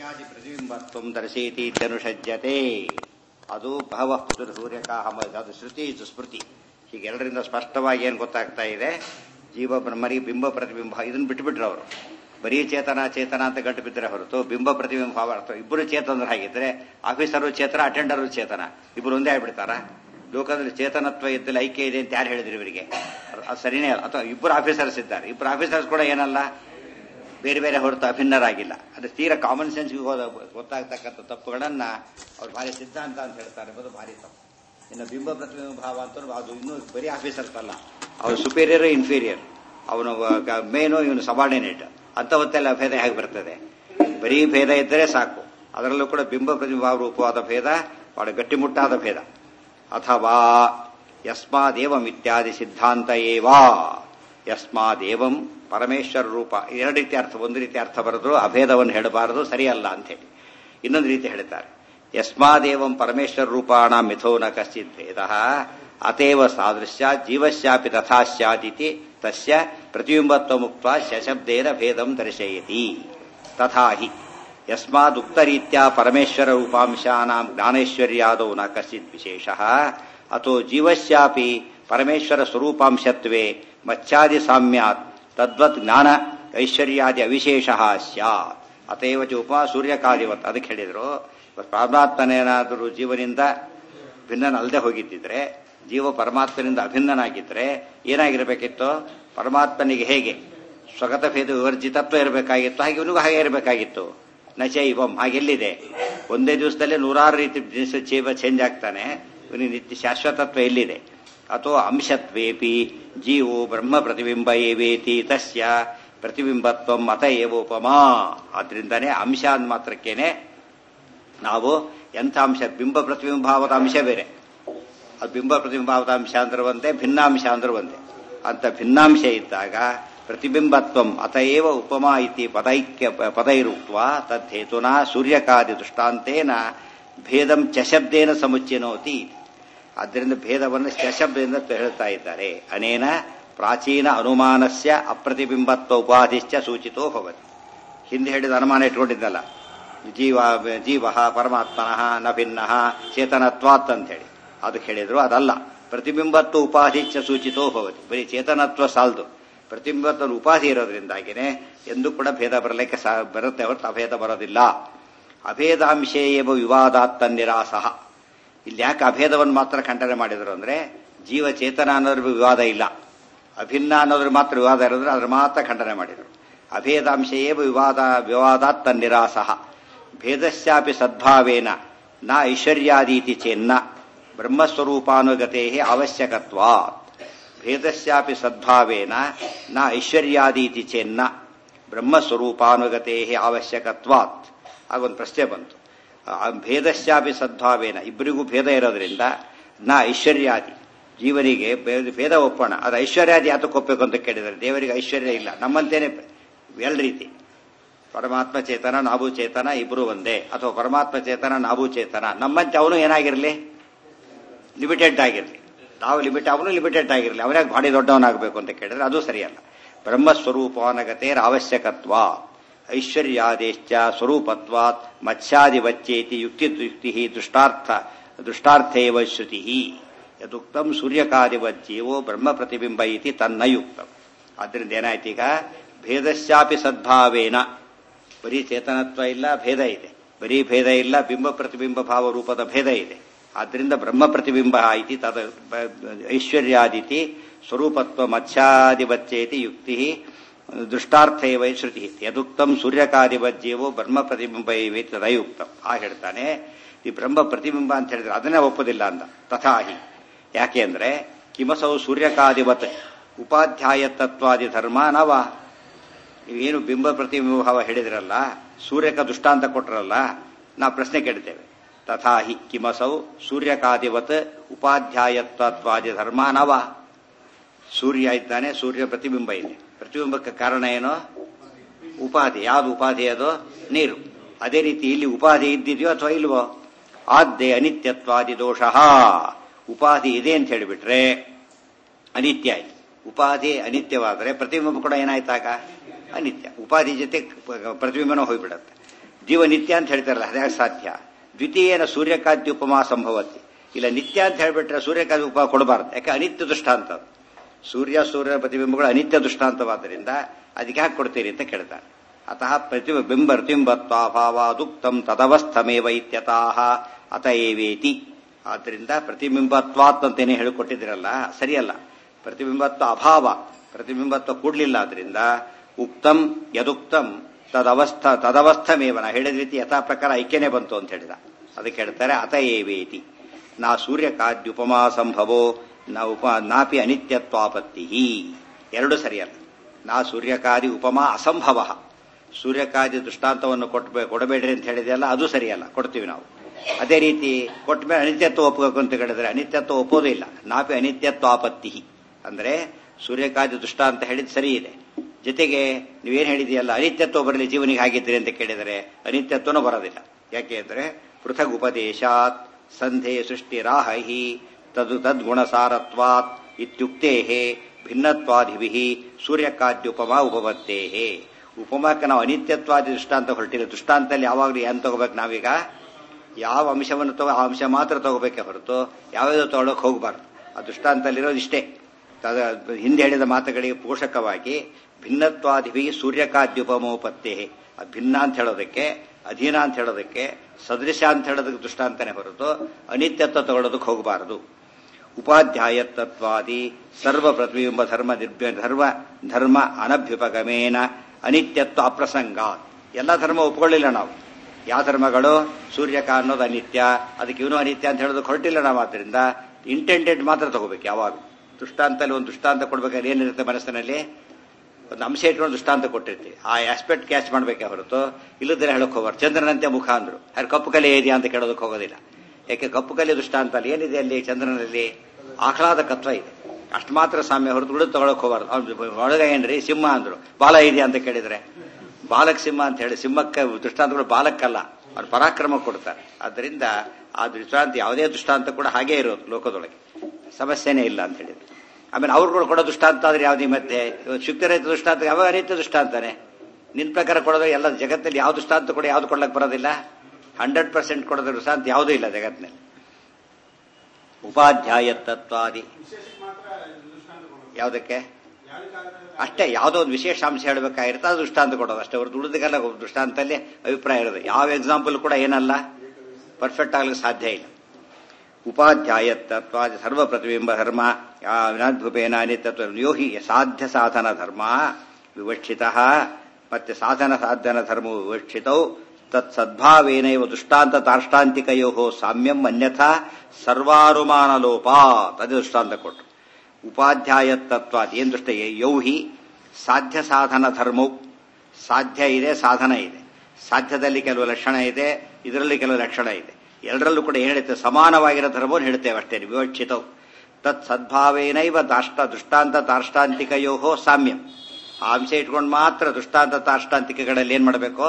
ಸೂರ್ಯಾದಿ ಪ್ರತಿಬಿಂಬತ್ವಂ ದರ್ಶಯತಿ ಇತ್ಯನುಷಜ್ಯತೆ ಅದು ಬಹವ ಪುತ್ರ ಸೂರ್ಯಕಾಹ ಅದು ಶ್ರುತಿ ಇದು ಸ್ಮೃತಿ ಹೀಗೆ ಎರಡರಿಂದ ಸ್ಪಷ್ಟವಾಗಿ ಏನು ಗೊತ್ತಾಗ್ತಾ ಇದೆ ಜೀವ ಬ್ರಹ್ಮರಿ ಬಿಂಬ ಪ್ರತಿಬಿಂಬ ಇದನ್ನು ಬಿಟ್ಬಿಟ್ರು ಅವರು ಬರೀ ಚೇತನ ಚೇತನ ಅಂತ ಗಂಟು ಬಿದ್ದರೆ ಹೊರತು ಬಿಂಬ ಪ್ರತಿಬಿಂಬ ಭಾವ ಅರ್ಥ ಇಬ್ಬರು ಚೇತನರು ಹಾಗಿದ್ರೆ ಆಫೀಸರು ಚೇತನ ಅಟೆಂಡರು ಚೇತನ ಇಬ್ಬರು ಒಂದೇ ಆಗ್ಬಿಡ್ತಾರ ಲೋಕದಲ್ಲಿ ಚೇತನತ್ವ ಇದ್ದಲ್ಲಿ ಐಕ್ಯ ಇದೆ ಅಂತ ಯಾರು ಹೇಳಿದ್ರು ಇವರಿಗೆ ಅದು ಸರಿನೇ ಅಲ್ಲ ಅಥವಾ ಇಬ್ಬರು ಆಫೀಸರ್ಸ್ ಇದ್ದಾರೆ ಇಬ್ಬರು ಆಫೀಸರ್ಸ್ ಕೂಡ ಏನಲ್ಲ ಬೇರೆ ಬೇರೆ ಹೊರತು ಅಭಿನ್ನರಾಗಿಲ್ಲ ಅದು ತೀರಾ ಕಾಮನ್ ಸೆನ್ಸ್ಗೆ ಗೊತ್ತಾಗ್ತಕ್ಕಂಥ ತಪ್ಪುಗಳನ್ನ ಅವ್ರು ಭಾರಿ ಸಿದ್ಧಾಂತ ಅಂತ ಹೇಳ್ತಾರೆ ಎಂಬುದು ಭಾರಿ ತಪ್ಪು ಇನ್ನು ಬಿಂಬ ಪ್ರತಿಬಿಂಬ ಭಾವ ಅಂತ ಅದು ಇನ್ನೂ ಬರೀ ಆಫೀಸರ್ಸ್ ಅಲ್ಲ ಅವ್ರು ಸುಪೀರಿಯರ್ ಇನ್ಫೀರಿಯರ್ ಅವನು ಮೇನು ಇವನು ಸಬಾರ್ಡಿನೇಟ್ ಅಂತ ಹೊತ್ತೆಲ್ಲ ಭೇದ ಹೇಗೆ ಬರ್ತದೆ ಬರೀ ಭೇದ ಇದ್ದರೆ ಸಾಕು ಅದರಲ್ಲೂ ಕೂಡ ಬಿಂಬ ಪ್ರತಿಬಿಂಬ ರೂಪವಾದ ಭೇದ ಬಹಳ ಗಟ್ಟಿಮುಟ್ಟಾದ ಭೇದ ಅಥವಾ ಯಸ್ಮಾದೇವಂ ಇತ್ಯಾದಿ ಸಿದ್ಧಾಂತ ಏವಾ ಯಸ್ಮಾದೇವಂ ಪರಮೇಶ್ವರ ರೂಪ ಎರಡು ರೀತಿ ಅರ್ಥ ಒಂದು ರೀತಿ ಅರ್ಥ ಬರೆದ್ರು ಅಭೇದವನ್ನು ಹೇಳಬಾರದು ಸರಿಯಲ್ಲ ಅಂತ ಹೇಳಿ ಇನ್ನೊಂದು ರೀತಿ ಹೇಳ್ತಾರೆ ಯಸ್ಮಾದೇವಂ ಪರಮೇಶ್ವರ ರೂಪಾಣ ಮಿಥೋ ನ ಕಶ್ಚಿತ್ ಭೇದ ಅತೇವ ಸಾದೃಶ್ಯ ಜೀವಶ್ಯಾಪಿ ತಥಾ ಸ್ಯಾದಿತಿ ತಸ್ಯ ಪ್ರತಿಬಿಂಬತ್ವ ಮುಕ್ತ ಶಶಬ್ದೇನ ಭೇದಂ ದರ್ಶಯತಿ ತಥಾ ಹಿ ಯಸ್ಮಾದುಕ್ತರೀತ್ಯ ಪರಮೇಶ್ವರ ರೂಪಾಂಶಾನಾಂ ಜ್ಞಾನೈಶ್ವರ್ಯಾದೌ ನ ಕಶ್ಚಿತ್ ವಿಶೇಷ ಅಥೋ ಜೀವಶ್ಯಾಪಿ ಪರಮೇಶ್ವರ ಸ್ವರೂಪಾಂಶತ್ವೇ ಮಚ್ಚಾದಿ ಸಾಮ್ಯಾತ್ ತದ್ವತ್ ಜ್ಞಾನ ಐಶ್ವರ್ಯಾದಿ ಅವಿಶೇಷ ಸ್ಯಾತ್ ಅತೇವ ಚೂಪ ಸೂರ್ಯಕಾದಿವತ್ ಅದಕ್ಕೆ ಹೇಳಿದ್ರು ಪರಮಾತ್ಮನೇನಾದರೂ ಜೀವನಿಂದ ಭಿನ್ನನಲ್ಲದೆ ಹೋಗಿದ್ದಿದ್ರೆ ಜೀವ ಪರಮಾತ್ಮನಿಂದ ಅಭಿನ್ನನಾಗಿದ್ರೆ ಏನಾಗಿರಬೇಕಿತ್ತು ಪರಮಾತ್ಮನಿಗೆ ಹೇಗೆ ಸ್ವಗತ ಭೇದ ವಿವರ್ಜಿತತ್ವ ಇರಬೇಕಾಗಿತ್ತು ಹಾಗೆ ಇವನಿಗೂ ಹಾಗೆ ಇರಬೇಕಾಗಿತ್ತು ನಚ ಇವಂ ಹಾಗೆಲ್ಲಿದೆ ಒಂದೇ ದಿವಸದಲ್ಲೇ ನೂರಾರು ರೀತಿ ಜೀವ ಚೇಂಜ್ ಆಗ್ತಾನೆ ಇವನಿಗೆ ನಿತ್ಯ ಶಾಶ್ವತತ್ವ ಎಲ್ಲಿದೆ ಅಥವಾ ಅಂಶತ್ವೇಪಿ ಜೀವೋ ಬ್ರಹ್ಮ ಪ್ರತಿಬಿಂಬ ಏವೇತಿ ತಸ್ಯ ಪ್ರತಿಬಿಂಬತ್ವ ಮತ ಏವೋಪಮಾ ಆದ್ರಿಂದಾನೇ ಅಂಶ ಅಂದ ಮಾತ್ರಕ್ಕೇನೆ ನಾವು ಎಂಥ ಅಂಶ ಬಿಂಬ ಪ್ರತಿಬಿಂಬಾವದ ಅಂಶ ಬೇರೆ ಅದು ಬಿಂಬ ಪ್ರತಿಬಿಂಬಾವದ ಅಂಶ ಅಂದ್ರೆ ಒಂದೇ ಭಿನ್ನಾಂಶ ಅಂದ್ರೆ ಒಂದೇ ಅಂತ ಭಿನ್ನಾಂಶ ಇದ್ದಾಗ ಪ್ರತಿಬಿಂಬತ್ವಂ ಅತಏವ ಉಪಮಾ ಇತಿ ಪದೈಕ್ಯ ಪದೈರುಕ್ತ ತದ್ದೇತುನಾ ಸೂರ್ಯಕಾದಿ ದೃಷ್ಟಾಂತೇನ ಭೇದಂ ಚಶಬ್ದೇನ ಸಮುಚ್ಚಿನೋತಿ ಆದ್ದರಿಂದ ಭೇದವನ್ನು ಶಶಬ್ದದಿಂದ ಹೇಳ್ತಾ ಇದ್ದಾರೆ ಅನೇನ ಪ್ರಾಚೀನ ಅನುಮಾನಸ್ಯ ಅಪ್ರತಿಬಿಂಬತ್ವ ಉಪಾಧಿಶ್ಚ ಸೂಚಿತೋ ಭವತಿ ಹಿಂದೆ ಹೇಳಿದ ಅನುಮಾನ ಇಟ್ಕೊಂಡಿದ್ದಲ್ಲ ಜೀವ ಜೀವ ಪರಮಾತ್ಮನಃ ನ ಭಿನ್ನ ಚೇತನತ್ವಾತ್ ಅಂತ ಹೇಳಿ ಅದಕ್ಕೆ ಹೇಳಿದ್ರು ಅದಲ್ಲ ಪ್ರತಿಬಿಂಬತ್ವ ಉಪಾಧಿಶ್ಚ ಸೂಚಿತೋ ಭವತಿ ಬರೀ ಚೇತನತ್ವ ಸಾಲದು ಪ್ರತಿಬಿಂಬತ್ವ ಉಪಾಧಿ ಇರೋದ್ರಿಂದಾಗಿನೇ ಎಂದೂ ಕೂಡ ಭೇದ ಬರಲಿಕ್ಕೆ ಬರುತ್ತೆ ಹೊರತು ಅಭೇದ ಬರೋದಿಲ್ಲ ಅಭೇದಾಂಶೇ ಏವ ವಿವಾದಾತ್ ತನ್ನಿರಾಸಹ ಇಲ್ಲಿ ಯಾಕೆ ಅಭೇದವನ್ನು ಮಾತ್ರ ಖಂಡನೆ ಮಾಡಿದ್ರು ಅಂದ್ರೆ ಜೀವ ಚೇತನ ಅನ್ನೋದ್ರ ವಿವಾದ ಇಲ್ಲ ಅಭಿನ್ನ ಅನ್ನೋದ್ರ ಮಾತ್ರ ವಿವಾದ ಇರೋದ್ರೆ ಅದ್ರ ಮಾತ್ರ ಖಂಡನೆ ಮಾಡಿದರು ಅಭೇದಾಂಶ ಏವ ವಿವಾದ ವಿವಾದಾತ್ ತನ್ನಿರಾಸಹ ಭೇದಶ್ಚಾಪಿ ಸದ್ಭಾವೇನ ನ ಐಶ್ವರ್ಯಾದೀತಿ ಚೇನ್ನ ಬ್ರಹ್ಮಸ್ವರೂಪಾನುಗತೆ ಅವಶ್ಯಕತ್ವಾತ್ ಭೇದಶ್ಚಾಪಿ ಸದ್ಭಾವೇನ ನ ಐಶ್ವರ್ಯಾದೀತಿ ಚೇನ್ನ ಬ್ರಹ್ಮಸ್ವರೂಪಾನುಗತೆ ಅವಶ್ಯಕತ್ವಾತ್ ಆಗೊಂದು ಪ್ರಶ್ನೆ ಬಂತು ಭೇದಶ್ಚಾಪಿ ಸದ್ಭಾವೇನ ಇಬ್ಬರಿಗೂ ಭೇದ ಇರೋದ್ರಿಂದ ನಾ ಐಶ್ವರ್ಯಾದಿ ಜೀವನಿಗೆ ಭೇದ ಒಪ್ಪೋಣ ಅದು ಐಶ್ವರ್ಯಾದಿ ಯಾತಕ್ಕೆ ಒಪ್ಪಬೇಕು ಅಂತ ಕೇಳಿದರೆ ದೇವರಿಗೆ ಐಶ್ವರ್ಯ ಇಲ್ಲ ನಮ್ಮಂತೇನೆ ಎರಡು ರೀತಿ ಪರಮಾತ್ಮ ಚೇತನ ನಾವು ಚೇತನ ಇಬ್ಬರು ಒಂದೇ ಅಥವಾ ಪರಮಾತ್ಮ ಚೇತನ ನಾವು ಚೇತನ ನಮ್ಮಂತೆ ಅವನು ಏನಾಗಿರಲಿ ಲಿಮಿಟೆಡ್ ಆಗಿರಲಿ ನಾವು ಲಿಮಿಟ್ ಅವನು ಲಿಮಿಟೆಡ್ ಆಗಿರಲಿ ಅವನಾಗ ಭಾರಿ ದೊಡ್ಡವನಾಗಬೇಕು ಅಂತ ಕೇಳಿದ್ರೆ ಅದು ಸರಿಯಲ್ಲ ಬ್ರಹ್ಮಸ್ವರೂಪವನಗತೆ ಅವಶ್ಯಕತ್ವ ಐಶ್ವರ್ಯಾದೇಶ್ಚ ಸ್ವರೂಪತ್ವಾತ್ ಮತ್ಸ್ಯಾದಿವಚ್ಚೇತಿ ಯುಕ್ತಿ ಯುಕ್ತಿ ದೃಷ್ಟಾರ್ಥ ದೃಷ್ಟಾರ್ಥೇವ ಶ್ರುತಿ ಯದುಕ್ತಂ ಸೂರ್ಯಕಾದಿವಜ್ಜೀವೋ ಬ್ರಹ್ಮ ಪ್ರತಿಬಿಂಬ ಇತಿ ತನ್ನಯುಕ್ತಂ ಆದ್ದರಿಂದ ಏನಾಯ್ತು ಈಗ ಭೇದಶ್ಚಾಪಿ ಸದ್ಭಾವೇನ ಬರೀ ಚೇತನತ್ವ ಇಲ್ಲ ಭೇದ ಇದೆ ಬರೀ ಭೇದ ಇಲ್ಲ ಬಿಂಬ ಪ್ರತಿಬಿಂಬ ಭಾವ ರೂಪದ ಭೇದ ಇದೆ ಆದ್ದರಿಂದ ಬ್ರಹ್ಮ ಪ್ರತಿಬಿಂಬ ಇತಿ ತದ ಐಶ್ವರ್ಯಾದಿತಿ ಸ್ವರೂಪತ್ವ ಮತ್ಸ್ಯಾದಿವಚ್ಚೇತಿ ಯುಕ್ತಿ ದೃಷ್ಟಾರ್ಥೇವ ಶ್ರುತಿ ಯದುಕ್ತಂ ಸೂರ್ಯಕಾದಿವಜ್ಜೀವೋ ಬ್ರಹ್ಮ ಪ್ರತಿಬಿಂಬ ಇವೆ ತದಯುಕ್ತಂ ಆ ಹೇಳ್ತಾನೆ ಈ ಬ್ರಹ್ಮ ಪ್ರತಿಬಿಂಬ ಅಂತ ಹೇಳಿದ್ರೆ ಅದನ್ನೇ ಒಪ್ಪೋದಿಲ್ಲ ಅಂದ ತಥಾಹಿ ಯಾಕೆ ಅಂದ್ರೆ ಕಿಮಸೌ ಸೂರ್ಯಕಾದಿವತ್ ಉಪಾಧ್ಯಾಯ ತತ್ವಾದಿ ಧರ್ಮ ನವ ಏನು ಬಿಂಬ ಪ್ರತಿಬಿಂಬ ಭಾವ ಹೇಳಿದ್ರಲ್ಲ ಸೂರ್ಯಕ ದೃಷ್ಟಾಂತ ಕೊಟ್ರಲ್ಲ ನಾ ಪ್ರಶ್ನೆ ಕೇಳ್ತೇವೆ ತಥಾಹಿ ಕಿಮಸೌ ಸೂರ್ಯಕಾದಿವತ್ ಉಪಾಧ್ಯಾಯತ್ವಾದಿ ಧರ್ಮ ನವ ಸೂರ್ಯ ಇದ್ದಾನೆ ಸೂರ್ಯ ಪ್ರತಿಬಿಂಬ ಇದೆ ಪ್ರತಿಬಿಂಬಕ್ಕೆ ಕಾರಣ ಏನು ಉಪಾಧಿ ಯಾವುದು ಉಪಾಧಿ ಅದು ನೀರು ಅದೇ ರೀತಿ ಇಲ್ಲಿ ಉಪಾಧಿ ಇದ್ದಿದೆಯೋ ಅಥವಾ ಇಲ್ವೋ ಆದ್ದೆ ಅನಿತ್ಯತ್ವಾದಿ ದೋಷ ಉಪಾಧಿ ಇದೆ ಅಂತ ಹೇಳಿಬಿಟ್ರೆ ಅನಿತ್ಯ ಆಯ್ತು ಉಪಾಧಿ ಅನಿತ್ಯವಾದರೆ ಪ್ರತಿಬಿಂಬ ಕೂಡ ಏನಾಯ್ತಾಗ ಅನಿತ್ಯ ಉಪಾಧಿ ಜೊತೆ ಪ್ರತಿಬಿಂಬನ ಹೋಗ್ಬಿಡತ್ತೆ ಜೀವ ನಿತ್ಯ ಅಂತ ಹೇಳ್ತಾರಲ್ಲ ಅದ್ಯಾಕೆ ಸಾಧ್ಯ ದ್ವಿತೀಯನ ಸೂರ್ಯಕಾಂತಿ ಉಪಮಾ ಸಂಭವತಿ ಇಲ್ಲ ನಿತ್ಯ ಅಂತ ಹೇಳ್ಬಿಟ್ರೆ ಸೂರ್ಯಕಾಂತಿ ಉಪಮಾ ಕೊಡಬಾರ್ದು ಯಾಕೆ ಅನಿತ್ಯ ದೃಷ್ಟಾಂತ ಅದು. ಸೂರ್ಯ ಸೂರ್ಯನ ಪ್ರತಿಬಿಂಬಗಳು ಅನಿತ್ಯ ದೃಷ್ಟಾಂತವಾದ್ದರಿಂದ ಅದಕ್ಕೆ ಯಾಕೆ ಕೊಡ್ತೀರಿ ಅಂತ ಕೇಳ್ತಾನೆ ಅತಃ ಪ್ರತಿಬಿಂಬ ಪ್ರತಿಬಿಂಬತ್ವಾಭಾವಾದುಕ್ತಂ ತದವಸ್ಥಮೇವ ಇತ್ಯತಃ ಅತ ಏವೇತಿ ಆದ್ದರಿಂದ ಪ್ರತಿಬಿಂಬತ್ವಾತ್ ಅಂತೇನೆ ಹೇಳಿಕೊಟ್ಟಿದ್ದೀರಲ್ಲ ಸರಿಯಲ್ಲ ಪ್ರತಿಬಿಂಬತ್ವ ಅಭಾವ ಪ್ರತಿಬಿಂಬತ್ವ ಕೂಡ್ಲಿಲ್ಲ ಆದ್ರಿಂದ ಉಕ್ತಂ ಯದುಕ್ತಂ ತದವಸ್ಥ ತದವಸ್ಥಮೇವ ನಾ ಹೇಳಿದ ರೀತಿ ಯಥಾ ಪ್ರಕಾರ ಐಕ್ಯನೇ ಬಂತು ಅಂತ ಹೇಳಿದ ಅದಕ್ಕೆ ಹೇಳ್ತಾರೆ ಅತ ಏವೇತಿ ನಾ ಸೂರ್ಯಕಾದ್ಯುಪಮಾ ಸಂಭವೋ ನಾ ಉಪ ನಾಪಿ ಅನಿತ್ಯತ್ವಾಪತ್ತಿ ಎರಡು ಸರಿಯಲ್ಲ ನಾ ಸೂರ್ಯಕಾದಿ ಉಪಮಾ ಅಸಂಭವ ಸೂರ್ಯಕಾದಿ ದೃಷ್ಟಾಂತವನ್ನು ಕೊಟ್ಬೇ ಕೊಡಬೇಡ್ರಿ ಅಂತ ಹೇಳಿದೆಯಲ್ಲ ಅದು ಸರಿಯಲ್ಲ ಕೊಡ್ತೀವಿ ನಾವು ಅದೇ ರೀತಿ ಕೊಟ್ಟ ಮೇಲೆ ಅನಿತ್ಯತ್ವ ಒಪ್ಪಬೇಕು ಅಂತ ಹೇಳಿದ್ರೆ ಅನಿತ್ಯತ್ವ ಒಪ್ಪೋದೇ ಇಲ್ಲ ನಾಪಿ ಅನಿತ್ಯತ್ವಾಪತ್ತಿ ಅಂದ್ರೆ ಸೂರ್ಯಕಾದಿ ದೃಷ್ಟಾಂತ ಹೇಳಿದ್ ಸರಿ ಇದೆ ಜೊತೆಗೆ ನೀವೇನ್ ಹೇಳಿದೆಯಲ್ಲ ಅನಿತ್ಯತ್ವ ಬರಲಿ ಜೀವನಿಗೆ ಹಾಗಿದ್ರಿ ಅಂತ ಕೇಳಿದರೆ ಅನಿತ್ಯತ್ವನೂ ಬರೋದಿಲ್ಲ ಯಾಕೆ ಅಂದ್ರೆ ಪೃಥಗ್ ಉಪದೇಶಾತ್ ಸಂಧೆ ಸೃಷ್ಟಿ ರಾಹಿ ತದು ತದ್ಗುಣಸಾರತ್ವಾತ್ ಇತ್ಯುಕ್ತೇ ಭಿನ್ನತ್ವಾದಿಭಿ ಸೂರ್ಯಕಾದ್ಯುಪಮಾ ಉಪಪತ್ತೇ ಉಪಮಾಕ್ಕೆ ನಾವು ಅನಿತ್ಯತ್ವಾದಿ ದೃಷ್ಟಾಂತ ಹೊರಟಿಲ್ಲ ದೃಷ್ಟಾಂತದಲ್ಲಿ ಯಾವಾಗಲೂ ಏನ್ ತಗೋಬೇಕು ನಾವೀಗ ಯಾವ ಅಂಶವನ್ನು ತಗೋ ಆ ಅಂಶ ಮಾತ್ರ ತಗೋಬೇಕೆ ಹೊರತು ಯಾವ್ಯಾವ ತಗೊಳಕ್ ಹೋಗಬಾರ್ದು ಆ ದೃಷ್ಟಾಂತದಲ್ಲಿರೋದು ಇಷ್ಟೇ ತದ- ಹಿಂದೆ ಹೇಳಿದ ಮಾತುಗಳಿಗೆ ಪೋಷಕವಾಗಿ ಭಿನ್ನತ್ವಾದಿಭಿ ಸೂರ್ಯಕಾದ್ಯುಪಮೋಪತ್ತೇ ಆ ಭಿನ್ನ ಅಂತ ಹೇಳೋದಕ್ಕೆ ಅಧೀನ ಅಂತ ಹೇಳೋದಕ್ಕೆ ಸದೃಶ ಅಂತ ಹೇಳೋದಕ್ಕೆ ದೃಷ್ಟಾಂತನೇ ಹೊರತು ಅನಿತ್ಯತ್ವ ತಗೊಳ್ಳೋದಕ್ಕೆ ಹೋಗಬಾರದು ಉಪಾಧ್ಯಾಯತ್ವಾದಿ ಸರ್ವ ಪ್ರತಿಬಿಂಬ ಧರ್ಮ ನಿರ್ಭ್ಯ ಧರ್ಮ ಧರ್ಮ ಅನಭ್ಯುಪಗಮೇನ ಅನಿತ್ಯತ್ವ ಅಪ್ರಸಂಗ ಎಲ್ಲ ಧರ್ಮ ಒಪ್ಕೊಳ್ಳಿಲ್ಲ ನಾವು ಯಾವ ಧರ್ಮಗಳು ಸೂರ್ಯಕ ಅನ್ನೋದು ಅನಿತ್ಯ ಅದಕ್ಕೆ ಇವನು ಅನಿತ್ಯ ಅಂತ ಹೇಳೋದಕ್ಕೆ ಹೊರಟಿಲ್ಲ ನಾವು ಆದ್ರಿಂದ ಇಂಟೆಂಡೆಡ್ ಮಾತ್ರ ತಗೋಬೇಕು ಯಾವಾಗ ದೃಷ್ಟಾಂತಲ್ಲಿ ಒಂದು ದೃಷ್ಟಾಂತ ಕೊಡ್ಬೇಕಾದ್ರೆ ಏನಿರುತ್ತೆ ಮನಸ್ಸಿನಲ್ಲಿ ಒಂದು ಅಂಶ ಇಟ್ಕೊಂಡು ದೃಷ್ಟಾಂತ ಕೊಟ್ಟಿರ್ತೀವಿ ಆ ಆಸ್ಪೆಕ್ಟ್ ಕ್ಯಾಚ್ ಮಾಡ್ಬೇಕೆ ಹೊರತು ಇಲ್ಲದ್ರೆ ಹೇಳಕ್ ಹೋಗ್ಬಾರ್ದು ಚಂದ್ರನಂತೆ ಮುಖ ಅಂದ್ರು ಯಾರು ಕಪ್ಪು ಕಲೆ ಇದೆಯಾ ಅಂತ ಕೇಳೋದಕ್ಕೆ ಹೋಗೋದಿಲ್ಲ ಯಾಕೆ ಕಪ್ಪು ಕಲೆ ದೃಷ್ಟಾಂತ ಅಲ್ಲಿ ಏನಿದೆ ಅಲ್ಲಿ ಚಂದ್ರನಲ್ಲಿ ಆಹ್ಲಾದಕತ್ವ ಇದೆ ಅಷ್ಟು ಮಾತ್ರ ಸಾಮ್ಯ ಹೊರತು ಉಳಿದು ತಗೊಳಕ್ ಹೋಗ್ಬಾರ್ದು ಅವ್ನು ಒಳಗ ಏನ್ರಿ ಸಿಂಹ ಅಂದ್ರು ಬಾಲ ಇದೆಯಾ ಅಂತ ಕೇಳಿದ್ರೆ ಬಾಲಕ್ ಸಿಂಹ ಅಂತ ಹೇಳಿ ಸಿಂಹಕ್ಕೆ ದೃಷ್ಟಾಂತಗಳು ಬಾಲಕ್ಕಲ್ಲ ಅವ್ರು ಪರಾಕ್ರಮ ಕೊಡ್ತಾರೆ ಆದ್ದರಿಂದ ಆ ದೃಷ್ಟಾಂತ ಯಾವುದೇ ದೃಷ್ಟಾಂತ ಕೂಡ ಹಾಗೇ ಇರೋದು ಲೋಕದೊಳಗೆ ಸಮಸ್ಯೆನೇ ಇಲ್ಲ ಅಂತ ಹೇಳಿದ್ರು ಆಮೇಲೆ ಅವ್ರುಗಳು ಕೊಡೋ ದೃಷ್ಟಾಂತ ಆದ್ರೆ ಯಾವ್ದು ಮತ್ತೆ ಶುಕ್ತಿರಹಿತ ದೃಷ್ಟಾಂತ ಯಾವ ರೀತಿಯ ದೃಷ್ಟಾಂತಾನೆ ನಿನ್ ಪ್ರಕಾರ ಕೊಡೋದು ಎಲ್ಲ ಜಗತ್ತಲ್ಲಿ ಯಾವ ದೃಷ್ಟಾಂತ ಕೂಡ ಯಾವ್ದು ಕೊಡ್ಲಕ್ ಬರೋದಿಲ್ಲ ಹಂಡ್ರೆಡ್ ಪರ್ಸೆಂಟ್ ಕೊಡೋದು ದೃಷ್ಟಾಂತ ಯಾವುದೂ ಇಲ್ಲ ಜಗತ್ತಿನಲ್ಲಿ ಉಪಾಧ್ಯಾಯ ತತ್ವಾದಿ ಯಾವುದಕ್ಕೆ ಅಷ್ಟೇ ಯಾವುದೋ ಒಂದು ವಿಶೇಷ ಅಂಶ ಹೇಳಬೇಕಾಗಿರುತ್ತೆ ಅದು ದೃಷ್ಟಾಂತ ಕೊಡೋದು ಅಷ್ಟೇ ಅವ್ರದ್ದು ಉಳಿದಕ್ಕೆಲ್ಲ ದೃಷ್ಟಾಂತದಲ್ಲಿ ಅಭಿಪ್ರಾಯ ಇರೋದು ಯಾವ ಎಕ್ಸಾಂಪಲ್ ಕೂಡ ಏನಲ್ಲ ಪರ್ಫೆಕ್ಟ್ ಆಗ್ಲಿಕ್ಕೆ ಸಾಧ್ಯ ಇಲ್ಲ ಉಪಾಧ್ಯಾಯ ತತ್ವ ಸರ್ವ ಪ್ರತಿಬಿಂಬ ಧರ್ಮ ವಿನಾದ್ಭುಪೇನ ನಿತ್ಯತ್ವ ಯೋಹಿ ಸಾಧ್ಯ ಸಾಧನ ಧರ್ಮ ವಿವಕ್ಷಿತ ಮತ್ತೆ ಸಾಧನ ಸಾಧನ ಧರ್ಮ ವಿವಕ್ಷಿತೌ ತತ್ ಸದ್ಭಾವೇನೈವ ದೃಷ್ಟಾಂತ ತಾಷ್ಟಾಂತಿಕಯೋ ಸಾಮ್ಯಂ ಅನ್ಯಥಾ ಸರ್ವಾನುಮಾನ ಲೋಪ ಅದೇ ದೃಷ್ಟಾಂತ ಕೊಟ್ಟು ಉಪಾಧ್ಯಾಯ ತತ್ವ ಏನ್ ದೃಷ್ಟ ಯೌಹಿ ಸಾಧ್ಯ ಸಾಧನ ಧರ್ಮವು ಸಾಧ್ಯ ಇದೆ ಸಾಧನ ಇದೆ ಸಾಧ್ಯದಲ್ಲಿ ಕೆಲವು ಲಕ್ಷಣ ಇದೆ ಇದರಲ್ಲಿ ಕೆಲವು ಲಕ್ಷಣ ಇದೆ ಎರಡರಲ್ಲೂ ಕೂಡ ಏನ್ ಹೇಳುತ್ತೆ ಸಮಾನವಾಗಿರೋ ಧರ್ಮವನ್ನು ಹೇಳ್ತೇವೆ ಅಷ್ಟೇ ವಿವಕ್ಷಿತವು ತತ್ ಸದ್ಭಾವೇನೈವ ದಾಷ್ಟ ದೃಷ್ಟಾಂತ ತಾಷ್ಟಾಂತಿಕಯೋ ಸಾಮ್ಯಂ ಆ ಅಂಶ ಇಟ್ಕೊಂಡು ಮಾತ್ರ ದೃಷ್ಟಾಂತ ತಾಷ್ಟಾಂತಿಕಗಳಲ್ಲಿ ಏನ್ ಮಾಡಬೇಕು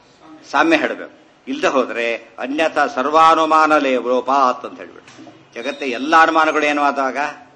ಸಾಮ್ಯ ಹೇಳಬೇಕು ಇಲ್ದೆ ಹೋದ್ರೆ ಅನ್ಯಥಾ ಸರ್ವಾನುಮಾನ ಲೋಪಾತ್ ಅಂತ ಹೇಳ್ಬಿಟ್ಟು ಜಗತ್ತೆ ಎಲ್ಲ ಅನುಮಾನಗಳು ಏನು ಆದಾಗ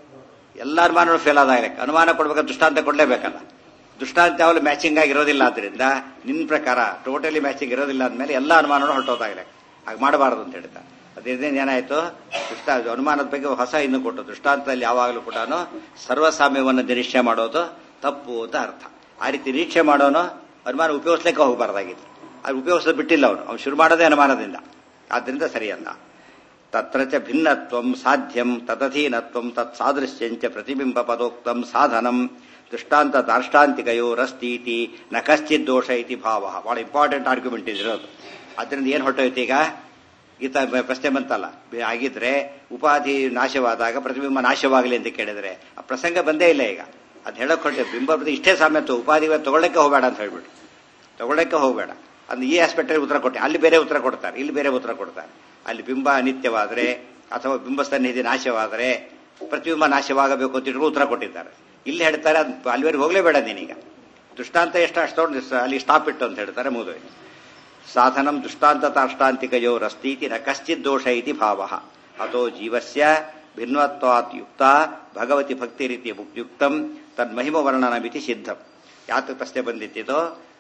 ಎಲ್ಲ ಅನುಮಾನಗಳು ಫೇಲ್ ಆದಾಗ ಅನುಮಾನ ಕೊಡ್ಬೇಕಾದ್ರೆ ದೃಷ್ಟಾಂತ ಕೊಡ್ಲೇಬೇಕಲ್ಲ ದೃಷ್ಟಾಂತ ಯಾವಾಗಲೂ ಮ್ಯಾಚಿಂಗ್ ಆಗಿರೋದಿಲ್ಲ ಆದ್ರಿಂದ ನಿನ್ನ ಪ್ರಕಾರ ಟೋಟಲಿ ಮ್ಯಾಚಿಂಗ್ ಇರೋದಿಲ್ಲ ಅಂದ್ಮೇಲೆ ಎಲ್ಲ ಅನುಮಾನಗಳು ಹೊರಟೋದಾಗಲೆ ಹಾಗೆ ಮಾಡಬಾರದು ಅಂತ ಹೇಳ್ತಾರೆ ಅದೇನೇನು ಏನಾಯ್ತು ದೃಷ್ಟ ಅನುಮಾನದ ಬಗ್ಗೆ ಹೊಸ ಇನ್ನು ಕೊಟ್ಟು ದೃಷ್ಟಾಂತದಲ್ಲಿ ಯಾವಾಗಲೂ ಕೂಡ ಸರ್ವಸಾಮ್ಯವನ್ನು ನಿರೀಕ್ಷೆ ಮಾಡೋದು ತಪ್ಪು ಅಂತ ಅರ್ಥ ಆ ರೀತಿ ನಿರೀಕ್ಷೆ ಮಾಡೋನು ಅನುಮಾನ ಉಪಯೋಗಿಸ್ಲಿಕ್ಕೆ ಹೋಗಬಾರ್ದಾಗಿತ್ತು ಅದು ಉಪಯೋಗಿಸೋದು ಬಿಟ್ಟಿಲ್ಲ ಅವನು ಅವ್ನು ಶುರು ಮಾಡೋದೇ ಅನುಮಾನದಿಂದ ಆದ್ದರಿಂದ ಸರಿಯಲ್ಲ ತತ್ರ ಚ ಭಿನ್ನತ್ವಂ ಸಾಧ್ಯಂ ತದಧೀನತ್ವಂ ತತ್ ಸಾದೃಶ್ಯಂಚ ಪ್ರತಿಬಿಂಬ ಪದೋಕ್ತಂ ಸಾಧನಂ ದೃಷ್ಟಾಂತ ದಾರ್ಷ್ಟಾಂತಿಕಯೋ ರಸ್ತೀತಿ ನ ಕಶ್ಚಿತ್ ದೋಷ ಇತಿ ಭಾವ ಬಹಳ ಇಂಪಾರ್ಟೆಂಟ್ ಆರ್ಗ್ಯುಮೆಂಟ್ ಇದಿರೋದು ಅದರಿಂದ ಏನ್ ಹೊರಟೋಯ್ತು ಈಗ ಗೀತಾ ಪ್ರಶ್ನೆ ಬಂತಲ್ಲ ಆಗಿದ್ರೆ ಉಪಾಧಿ ನಾಶವಾದಾಗ ಪ್ರತಿಬಿಂಬ ನಾಶವಾಗಲಿ ಅಂತ ಕೇಳಿದ್ರೆ ಆ ಪ್ರಸಂಗ ಬಂದೇ ಇಲ್ಲ ಈಗ ಅದ್ ಹೇಳಕ್ ಹೊರಟೆ ಬಿಂಬ ಪ್ರತಿ ಇಷ್ಟೇ ಸಾಮ್ಯತ್ವ ಉಪಾಧಿ ತಗೊಳ್ಳಕ್ಕೆ ಹೋಗಬೇಡ ಅಂತ ಹೇಳ್ಬಿಟ್ಟು ತಗೊಳ್ಳಕ್ಕೆ ಹೋಗಬೇಡ ಅಂದ್ರೆ ಈ ಆಸ್ಪೆಕ್ಟ್ ಉತ್ತರ ಕೊಟ್ಟೆ ಅಲ್ಲಿ ಬೇರೆ ಉತ್ತರ ಕೊಡ್ತಾರೆ ಇಲ್ಲಿ ಬೇರೆ ಉತ್ತರ ಕೊಡ್ತಾರೆ ಅಲ್ಲಿ ಬಿಂಬ ಅನಿತ್ಯವಾದರೆ ಅಥವಾ ಬಿಂಬ ಸನ್ನಿಧಿ ನಾಶವಾದರೆ ಪ್ರತಿಬಿಂಬ ನಾಶವಾಗಬೇಕು ಅಂತ ಇಟ್ಕೊಂಡು ಉತ್ತರ ಕೊಟ್ಟಿದ್ದಾರೆ ಇಲ್ಲಿ ಹೇಳ್ತಾರೆ ಅದ್ ಅಲ್ಲಿವರೆಗೆ ಹೋಗ್ಲೇಬೇಡ ನೀನೀಗ ದೃಷ್ಟಾಂತ ಎಷ್ಟು ಅಷ್ಟು ಅಲ್ಲಿ ಸ್ಟಾಪ್ ಇಟ್ಟು ಅಂತ ಹೇಳ್ತಾರೆ ಮುಗಿದೋಯ್ತು ಸಾಧನಂ ದೃಷ್ಟಾಂತ ತಾಷ್ಟಾಂತಿಕಯೋ ರಸ್ತೀತಿ ನ ಕಶ್ಚಿತ್ ದೋಷ ಇತಿ ಭಾವ ಅಥೋ ಜೀವಸ್ಯ ಭಿನ್ನತ್ವಾತ್ ಯುಕ್ತ ಭಗವತಿ ಭಕ್ತಿ ರೀತಿಯ ಯುಕ್ತಂ ತನ್ಮಹಿಮ ವರ್ಣನ ಮಿತಿ ಸಿದ್ಧಂ ಯಾತ ಪ್ರಶ್ನೆ ಬಂದಿತ್ತಿದೋ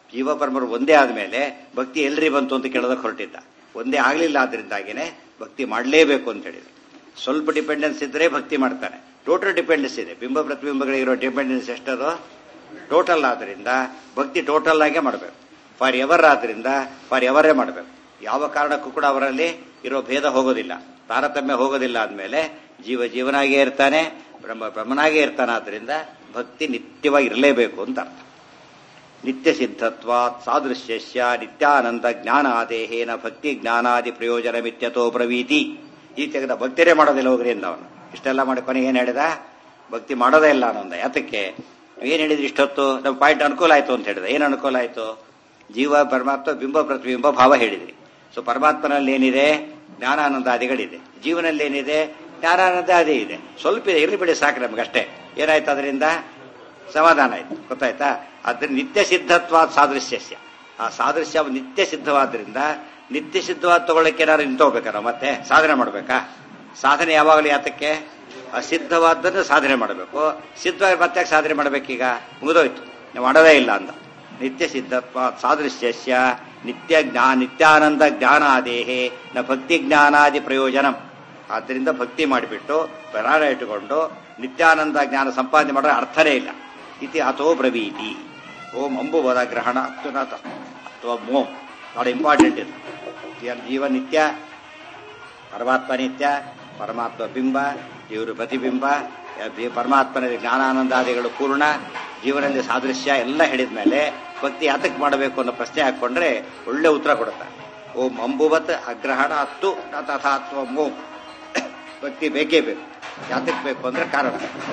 ಜೀವಪರಮರು ಒಂದೇ ಆದ್ಮೇಲೆ ಭಕ್ತಿ ಎಲ್ರಿ ಬಂತು ಅಂತ ಕೇಳೋದಕ್ಕೆ ಹೊರಟಿದ್ದ ಒಂದೇ ಆಗ್ಲಿಲ್ಲ ಆದ್ರಿಂದಾಗಿನೇ ಭಕ್ತಿ ಮಾಡಲೇಬೇಕು ಅಂತ ಹೇಳಿದ್ರು ಸ್ವಲ್ಪ ಡಿಪೆಂಡೆನ್ಸ್ ಇದ್ರೆ ಭಕ್ತಿ ಮಾಡ್ತಾನೆ ಟೋಟಲ್ ಡಿಪೆಂಡೆನ್ಸ್ ಇದೆ ಬಿಂಬ ಪ್ರತಿಬಿಂಬಗಳಿಗಿರೋ ಡಿಪೆಂಡೆನ್ಸ್ ಎಷ್ಟದು ಟೋಟಲ್ ಆದ್ರಿಂದ ಭಕ್ತಿ ಟೋಟಲ್ ಆಗೇ ಮಾಡಬೇಕು ಫಾರ್ ಎವರ್ ಆದ್ರಿಂದ ಫಾರ್ ಎವರೇ ಮಾಡಬೇಕು ಯಾವ ಕಾರಣಕ್ಕೂ ಕೂಡ ಅವರಲ್ಲಿ ಇರೋ ಭೇದ ಹೋಗೋದಿಲ್ಲ ತಾರತಮ್ಯ ಹೋಗೋದಿಲ್ಲ ಅಂದಮೇಲೆ ಜೀವ ಜೀವನಾಗೇ ಇರ್ತಾನೆ ಬ್ರಹ್ಮ ಬ್ರಹ್ಮನಾಗೇ ಇರ್ತಾನೆ ಆದ್ರಿಂದ ಭಕ್ತಿ ನಿತ್ಯವಾಗಿ ಇರಲೇಬೇಕು ಅಂತ ಅರ್ಥ ನಿತ್ಯ ಸಿದ್ಧತ್ವ ಸಾದೃಶ್ಯಸ್ಯ ನಿತ್ಯಾನಂದ ಜ್ಞಾನಾದೇಹೇನ ಭಕ್ತಿ ಜ್ಞಾನಾದಿ ಪ್ರಯೋಜನ ಮಿತ್ಯತೋ ಪ್ರವೀತಿ ಈ ತೆಗೆದ ಭಕ್ತಿರೇ ಮಾಡೋದಿಲ್ಲ ಹೋಗ್ರಿ ಅಂದ ಅವನು ಇಷ್ಟೆಲ್ಲ ಮಾಡಿ ಕೊನೆಗೆ ಏನ್ ಹೇಳಿದ ಭಕ್ತಿ ಮಾಡೋದೇ ಇಲ್ಲ ಅನ್ನೊಂದ ಯಾತಕ್ಕೆ ಏನ್ ಹೇಳಿದ್ರಿ ಇಷ್ಟೊತ್ತು ನಮ್ಮ ಪಾಯಿಂಟ್ ಅನುಕೂಲ ಆಯ್ತು ಅಂತ ಹೇಳಿದ ಏನ್ ಅನುಕೂಲ ಆಯ್ತು ಜೀವ ಪರಮಾತ್ಮ ಬಿಂಬ ಪ್ರತಿಬಿಂಬ ಭಾವ ಹೇಳಿದ್ರಿ ಸೊ ಪರಮಾತ್ಮನಲ್ಲಿ ಏನಿದೆ ಜ್ಞಾನಾನಂದಾದಿಗಳಿದೆ ಜೀವನಲ್ಲಿ ಏನಿದೆ ಜ್ಞಾನಾನಂದ ಅದೇ ಇದೆ ಸ್ವಲ್ಪ ಇದೆ ಇರ್ಲಿ ಬಿಡಿ ಸಾಕು ನಮ್ಗೆ ಅಷ್ಟೇ ಏನಾಯ್ತು ಅದರಿಂದ ಸಮಾಧಾನ ಆಯ್ತು ಗೊತ್ತಾಯ್ತಾ ಅದ್ರ ನಿತ್ಯ ಸಿದ್ಧತ್ವ ಸಾದೃಶ್ಯಸ್ಯ ಆ ಸಾದೃಶ್ಯ ನಿತ್ಯ ಸಿದ್ಧವಾದ್ರಿಂದ ನಿತ್ಯ ಸಿದ್ಧವಾದ ತಗೊಳ್ಳಕ್ಕೆ ಏನಾದ್ರು ನಿಂತೋಗ್ಬೇಕಾರ ಮತ್ತೆ ಸಾಧನೆ ಮಾಡ್ಬೇಕಾ ಸಾಧನೆ ಯಾವಾಗಲೂ ಯಾತಕ್ಕೆ ಅಸಿದ್ಧವಾದ್ದನ್ನು ಸಾಧನೆ ಮಾಡಬೇಕು ಸಿದ್ಧವಾಗಿ ಮತ್ತೆ ಯಾಕೆ ಸಾಧನೆ ಮಾಡ್ಬೇಕೀಗ ಮುಗಿದೋಯ್ತು ನೀವು ಮಾಡೋದೇ ಇಲ್ಲ ಅಂದ ನಿತ್ಯ ಸಿದ್ಧತ್ವ ಸಾದೃಶ್ಯಸ್ಯ ನಿತ್ಯ ಜ್ಞಾ ನಿತ್ಯಾನಂದ ಜ್ಞಾನಾದೇಹೇ ನ ಭಕ್ತಿ ಜ್ಞಾನಾದಿ ಪ್ರಯೋಜನ ಆದ್ದರಿಂದ ಭಕ್ತಿ ಮಾಡಿಬಿಟ್ಟು ಪ್ರಾಣ ಇಟ್ಟುಕೊಂಡು ನಿತ್ಯಾನಂದ ಜ್ಞಾನ ಸಂಪಾದನೆ ಮಾಡೋ ಅರ್ಥನೇ ಇಲ್ಲ ಇತಿ ಅಥೋ ಬ್ರವೀತಿ ಓಂ ಅಂಬುವದ ಗ್ರಹಣ ಅತ್ಯುನ್ನತ ಅಥವಾ ಮೋಂ ಬಹಳ ಇಂಪಾರ್ಟೆಂಟ್ ಇದು ಜೀವ- ಜೀವ ನಿತ್ಯ ಪರಮಾತ್ಮ ನಿತ್ಯ ಪರಮಾತ್ಮ ಬಿಂಬ ದೇವರು ಪ್ರತಿಬಿಂಬ ಯ- ಪರಮಾತ್ಮನ ಜ್ಞಾನಾನಂದಾದಿಗಳು ಪೂರ್ಣ ಜೀವನದಲ್ಲಿ ಸಾದೃಶ್ಯ ಎಲ್ಲ ಹೇಳಿದ ಮೇಲೆ ಭಕ್ತಿ ಯಾತಕ್ಕೆ ಮಾಡಬೇಕು ಅನ್ನೋ ಪ್ರಶ್ನೆ ಹಾಕೊಂಡ್ರೆ ಒಳ್ಳೆ ಉತ್ತರ ಕೊಡುತ್ತೆ ಓಂ ಅಂಬುವತ್ ಅಗ್ರಹಣ ಹತ್ತು ನ ತಥಾತ್ವ ಓಂ ಭಕ್ತಿ ಬೇಕೇ ಬೇಕು ಯಾತಕ್ಕೆ ಬೇಕು ಅಂದ್ರೆ ಕಾರಣ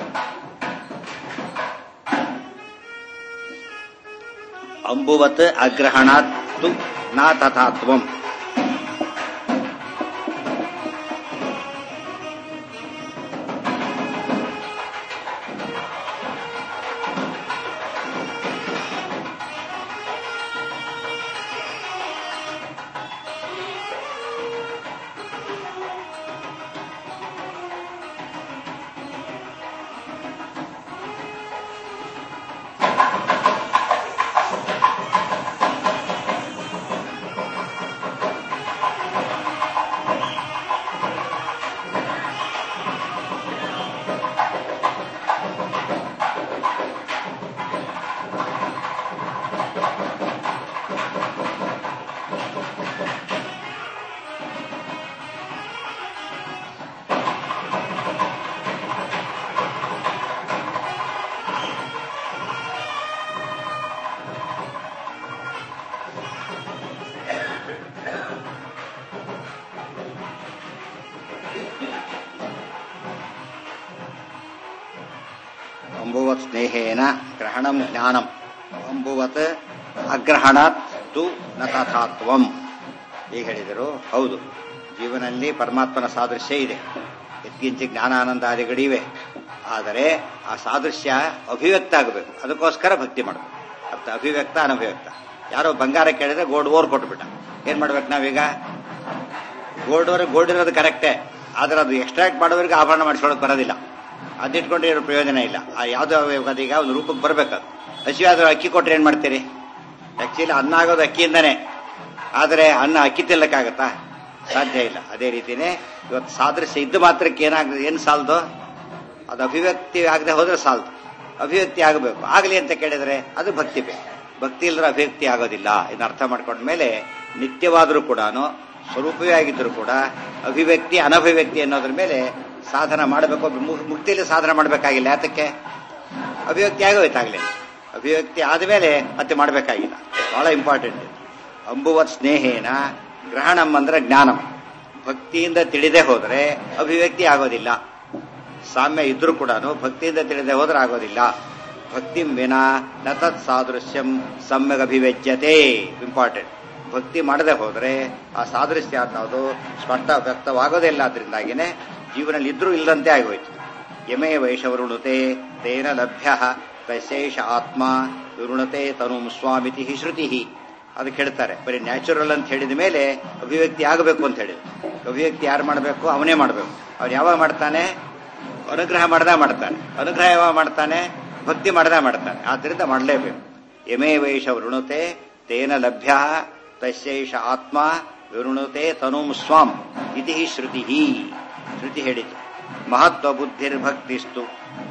ಅಂಬುವತ್ ಅಗ್ರಹಣಾತ್ ತು ನ ತಥಾತ್ವಂ ಅಂಬುವತ್ ಸ್ನೇಹೇನ ಗ್ರಹಣಂ ಜ್ಞಾನಂ ಅಂಬುವತ್ ಅಗ್ರಹಣಾತ್ ತು ನ ತಥಾತ್ವಂ ಈಗ ಹೇಳಿದರು ಹೌದು ಜೀವನಲ್ಲಿ ಪರಮಾತ್ಮನ ಸಾದೃಶ್ಯ ಇದೆ ಎತ್ಕಿಂಚ ಜ್ಞಾನಾನಂದಾದಿಗಳಿವೆ ಆದರೆ ಆ ಸಾದೃಶ್ಯ ಅಭಿವ್ಯಕ್ತ ಆಗಬೇಕು ಅದಕ್ಕೋಸ್ಕರ ಭಕ್ತಿ ಮಾಡಬೇಕು ಅರ್ಥ ಅಭಿವ್ಯಕ್ತ ಅನಭಿವ್ಯಕ್ತ ಯಾರೋ ಬಂಗಾರ ಕೇಳಿದ್ರೆ ಗೋಲ್ಡ್ ಓರ್ ಕೊಟ್ಬಿಟ್ಟ ಏನ್ ಮಾಡ್ಬೇಕು ನಾವೀಗ ಗೋಲ್ಡ್ ಅವ್ರಿಗೆ ಗೋಲ್ಡ್ ಇರೋದು ಕರೆಕ್ಟೇ ಆದ್ರೆ ಅದು ಎಕ್ಸ್ಟ್ರಾಕ್ಟ್ ಮಾಡೋರಿಗೆ ಆಭರಣ ಮಾಡಿಸ್ಕೊಳಕ್ ಬರೋದಿಲ್ಲ ಅದಿಟ್ಕೊಂಡ್ರೆ ಏನು ಪ್ರಯೋಜನ ಇಲ್ಲ ಆ ಯಾವ್ದೋ ಅದೀಗ ಒಂದು ರೂಪಕ್ಕೆ ಬರ್ಬೇಕದು ಹಸಿವಾದ್ರೆ ಅಕ್ಕಿ ಕೊಟ್ರೆ ಏನ್ ಮಾಡ್ತೀರಿ ಆಕ್ಚುಲಿ ಅನ್ನ ಆಗೋದು ಅಕ್ಕಿಯಿಂದನೇ ಆದರೆ ಅನ್ನ ಅಕ್ಕಿ ತಿನ್ನಕ್ಕಾಗತ್ತಾ ಸಾಧ್ಯ ಇಲ್ಲ ಅದೇ ರೀತಿನೇ ಇವತ್ತು ಸಾದೃಶ್ಯ ಇದ್ದು ಮಾತ್ರಕ್ಕೆ ಏನಾಗ್ತದೆ ಏನು ಸಾಲದು ಅದು ಅಭಿವ್ಯಕ್ತಿ ಆಗದೆ ಹೋದ್ರೆ ಸಾಲದು ಅಭಿವ್ಯಕ್ತಿ ಆಗಬೇಕು ಆಗಲಿ ಅಂತ ಕೇಳಿದ್ರೆ ಅದು ಭಕ್ತಿ ಬೇಕು ಭಕ್ತಿ ಇಲ್ಲದ್ರೆ ಅಭಿವ್ಯಕ್ತಿ ಆಗೋದಿಲ್ಲ ಇದನ್ನ ಅರ್ಥ ಮಾಡ್ಕೊಂಡ್ಮೇಲೆ ನಿತ್ಯವಾದರೂ ಕೂಡ ಸ್ವರೂಪವೇ ಆಗಿದ್ದರೂ ಕೂಡ ಅಭಿವ್ಯಕ್ತಿ ಅನಭಿವ್ಯಕ್ತಿ ಅನ್ನೋದ್ರ ಮೇಲೆ ಸಾಧನ ಮಾಡಬೇಕು ಮು- ಮುಕ್ತಿಯಲ್ಲಿ ಸಾಧನ ಮಾಡಬೇಕಾಗಿಲ್ಲ ಯಾತಕ್ಕೆ ಅಭಿವ್ಯಕ್ತಿ ಆಗೋಯ್ತಾಗಲಿ ಅಭಿವ್ಯಕ್ತಿ ಆದಮೇಲೆ ಮತ್ತೆ ಮಾಡಬೇಕಾಗಿಲ್ಲ ಬಹಳ ಇಂಪಾರ್ಟೆಂಟ್ ಅಂಬುವತ್ ಸ್ನೇಹೇನ ಗ್ರಹಣಂ ಅಂದ್ರೆ ಜ್ಞಾನಂ ಭಕ್ತಿಯಿಂದ ತಿಳಿದೇ ಹೋದರೆ ಅಭಿವ್ಯಕ್ತಿ ಆಗೋದಿಲ್ಲ ಸಾಮ್ಯ ಇದ್ರೂ ಕೂಡ ಭಕ್ತಿಯಿಂದ ತಿಳಿದೇ ಹೋದ್ರೆ ಆಗೋದಿಲ್ಲ ಭಕ್ತಿ ವಿನ ನ ತತ್ ಸಾದೃಶ್ಯಂ ಸಮ್ಯಕ್ ಅಭಿವ್ಯಜ್ಯತೆ ಇಂಪಾರ್ಟೆಂಟ್ ಭಕ್ತಿ ಮಾಡದೆ ಹೋದ್ರೆ ಆ ಸಾದೃಶ್ಯ ಅನ್ನೋದು ಸ್ಪಷ್ಟ ವ್ಯಕ್ತವಾಗೋದೇ ಇಲ್ಲ ಅದರಿಂದಾಗಿನೇ ಜೀವನದಲ್ಲಿ ಇದ್ರೂ ಇಲ್ಲದಂತೆ ಆಗೋಯ್ತು ಯಮೇ ವೈಷವರುಣುತೆ ತೇನ ಲಭ್ಯ ತೈಶೇಷ ಆತ್ಮ ವಿರುಣತೆ ತನು ಸ್ವಾಮಿತಿ ಶ್ರುತಿ ಅದಕ್ಕೆ ಹೇಳ್ತಾರೆ ಬರೀ ನ್ಯಾಚುರಲ್ ಅಂತ ಹೇಳಿದ ಮೇಲೆ ಅಭಿವ್ಯಕ್ತಿ ಆಗಬೇಕು ಅಂತ ಹೇಳಿದ್ರು ಅಭಿವ್ಯಕ್ತಿ ಯಾರು ಮಾಡಬೇಕು ಅವನೇ ಮಾಡಬೇಕು ಅವ್ನು ಯಾವಾಗ ಮಾಡ್ತಾನೆ ಅನುಗ್ರಹ ಮಾಡ್ದ ಮಾಡ್ತಾನೆ ಅನುಗ್ರಹ ಯಾವಾಗ ಮಾಡ್ತಾನೆ ಭಕ್ತಿ ಮಾಡ್ದ ಮಾಡ್ತಾನೆ ಆದ್ರಿಂದ ಮಾಡಲೇಬೇಕು ಯಮೇವೈಷ ವೃಣುತೆ ತೇನ ಲಭ್ಯ ತಸ್ಯೈಷ ಆತ್ಮ ವಿವೃಣುತೆ ತನುಂ ಸ್ವಾಂ ಇತಿ ಶ್ರುತಿ ಶ್ರುತಿ ಹೇಳಿತು ಮಹತ್ವ ಬುದ್ಧಿರ್ಭಕ್ತಿಸ್ತು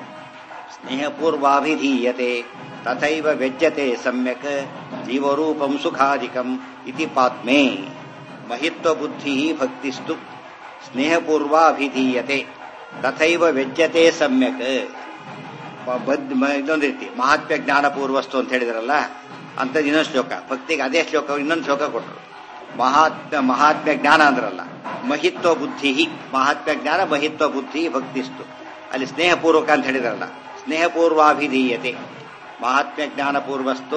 ಸ್ನೇಹಪೂರ್ವಾಭಿಧೀಯತೆ ತಥೈವ ವ್ಯಜ್ಯತೆ ಸಮ್ಯಕ್ ಜೀವರೂಪಂ ಸುಖಾಧಿಕಂ ಇತಿ ಪಾತ್ಮೆ ಮಹಿತ್ವ ಬುದ್ಧಿ ಭಕ್ತಿಸ್ತು ಸ್ನೇಹಪೂರ್ವಾಭಿಧೀಯತೆ ತಥೈವ ವ್ಯಜ್ಯತೆ ಸಮ್ಯಕ್ ಇನ್ನೊಂದು ರೀತಿ ಮಹಾತ್ಮ್ಯ ಜ್ಞಾನಪೂರ್ವಸ್ತು ಅಂತ ಹೇಳಿದ್ರಲ್ಲ ಅಂತ ಇನ್ನೊಂದು ಶ್ಲೋಕ ಭಕ್ತಿಗೆ ಅದೇ ಶ್ಲೋಕ ಇನ್ನೊಂದು ಶ್ಲೋಕ ಕೊಟ್ಟರು ಮಹಾತ್ಮ ಮಹಾತ್ಮ್ಯ ಜ್ಞಾನ ಅಂದ್ರಲ್ಲ ಮಹಿತ್ವ ಬುದ್ಧಿ ಮಹಾತ್ಮ್ಯ ಜ್ಞಾನ ಮಹಿತ್ವ ಬುದ್ಧಿ ಭಕ್ತಿಸ್ತು ಅಲ್ಲಿ ಸ್ನೇಹಪೂರ್ವಕ ಅಂತ ಹೇಳಿದ್ರಲ್ಲ ಸ್ನೇಹಪೂರ್ವಾಭಿಧೀಯತೆ ಮಹಾತ್ಮ್ಯ ಜ್ಞಾನಪೂರ್ವಸ್ತು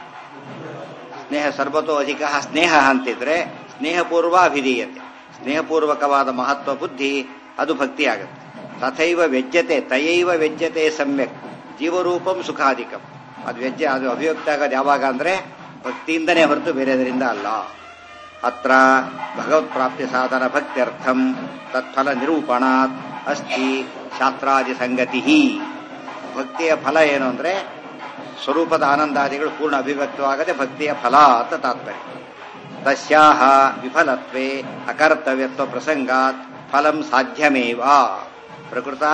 ಸ್ನೇಹ ಸರ್ವತೋ ಅಧಿಕ ಸ್ನೇಹ ಅಂತಿದ್ರೆ ಸ್ನೇಹಪೂರ್ವಾಭಿಧೀಯತೆ ಸ್ನೇಹಪೂರ್ವಕವಾದ ಮಹತ್ವ ಬುದ್ಧಿ ಅದು ಭಕ್ತಿ ಆಗುತ್ತೆ ತಥೈವ ವ್ಯಜ್ಯತೆ ತಯೈವ ವ್ಯಜ್ಯತೆ ಸಮ್ಯಕ್ ಜೀವರೂಪಂ ಸುಖಾಧಿಕಂ ಅದು ವ್ಯಜ್ಯ ಅದು ಅಭಿವ್ಯಕ್ತ ಆಗೋದು ಯಾವಾಗ ಅಂದ್ರೆ ಭಕ್ತಿಯಿಂದನೇ ಹೊರತು ಬೇರೆದರಿಂದ ಅಲ್ಲ ಅತ್ರ ಭಗವತ್ ಪ್ರಾಪ್ತಿ ಸಾಧನ ಭಕ್ತ್ಯರ್ಥಂ ತತ್ಫಲ ನಿರೂಪಣಾತ್ ಅಸ್ತಿ ಶಾಸ್ತ್ರಾದಿ ಸಂಗತಿ ಭಕ್ತಿಯ ಫಲ ಏನು ಅಂದ್ರೆ ಸ್ವರೂಪದ ಆನಂದಾದಿಗಳು ಪೂರ್ಣ ಅಭಿವ್ಯಕ್ತವಾಗದೆ ಭಕ್ತಿಯ ಫಲ ಅಂತ ತಾತ್ಪರ್ಯ ತಸ್ಯಾಹ ವಿಫಲತ್ವೇ ಅಕರ್ತವ್ಯತ್ವ ಪ್ರಸಂಗಾತ್ ಫಲಂ ಸಾಧ್ಯಮೇವ ಪ್ರಕೃತ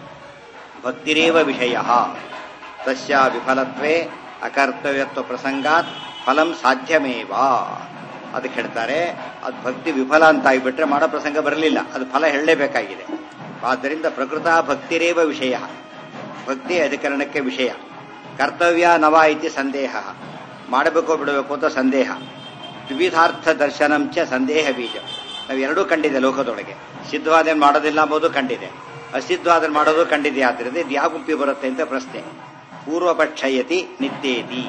ಭಕ್ತಿರೇವ ವಿಷಯ ತಸ್ಯ ವಿಫಲತ್ವೇ ಅಕರ್ತವ್ಯತ್ವ ಪ್ರಸಂಗಾತ್ ಫಲಂ ಸಾಧ್ಯಮೇವ ಅದಕ್ಕೆ ಹೇಳ್ತಾರೆ ಅದು ಭಕ್ತಿ ವಿಫಲ ಅಂತ ಆಗಿಬಿಟ್ರೆ ಮಾಡೋ ಪ್ರಸಂಗ ಬರಲಿಲ್ಲ ಅದು ಫಲ ಹೇಳಲೇಬೇಕಾಗಿದೆ ಆದ್ದರಿಂದ ಪ್ರಕೃತ ಭಕ್ತಿರೇವ ವಿಷಯ ಭಕ್ತಿ ಅಧಿಕರಣಕ್ಕೆ ವಿಷಯ ಕರ್ತವ್ಯ ನವ ಇತಿ ಸಂದೇಹ ಮಾಡಬೇಕು ಬಿಡಬೇಕು ಅಂತ ಸಂದೇಹ ದ್ವಿಧಾರ್ಥ ದರ್ಶನಂ ಚ ಸಂದೇಹ ಬೀಜ ನಾವು ಎರಡೂ ಕಂಡಿದೆ ಲೋಕದೊಳಗೆ ಸಿದ್ಧವಾದನ್ ಮಾಡೋದಿಲ್ಲ ಎಂಬುದು ಕಂಡಿದೆ ಅಸಿದ್ಧವಾದನ್ ಮಾಡೋದು ಕಂಡಿದೆ ಆದ್ರಿಂದ ಇದು ಯಾವ ಗುಂಪಿ ಬರುತ್ತೆ ಅಂತ ಪ್ರಶ್ನೆ ಪೂರ್ವಪಕ್ಷಯತಿ ನಿತ್ಯೇತಿ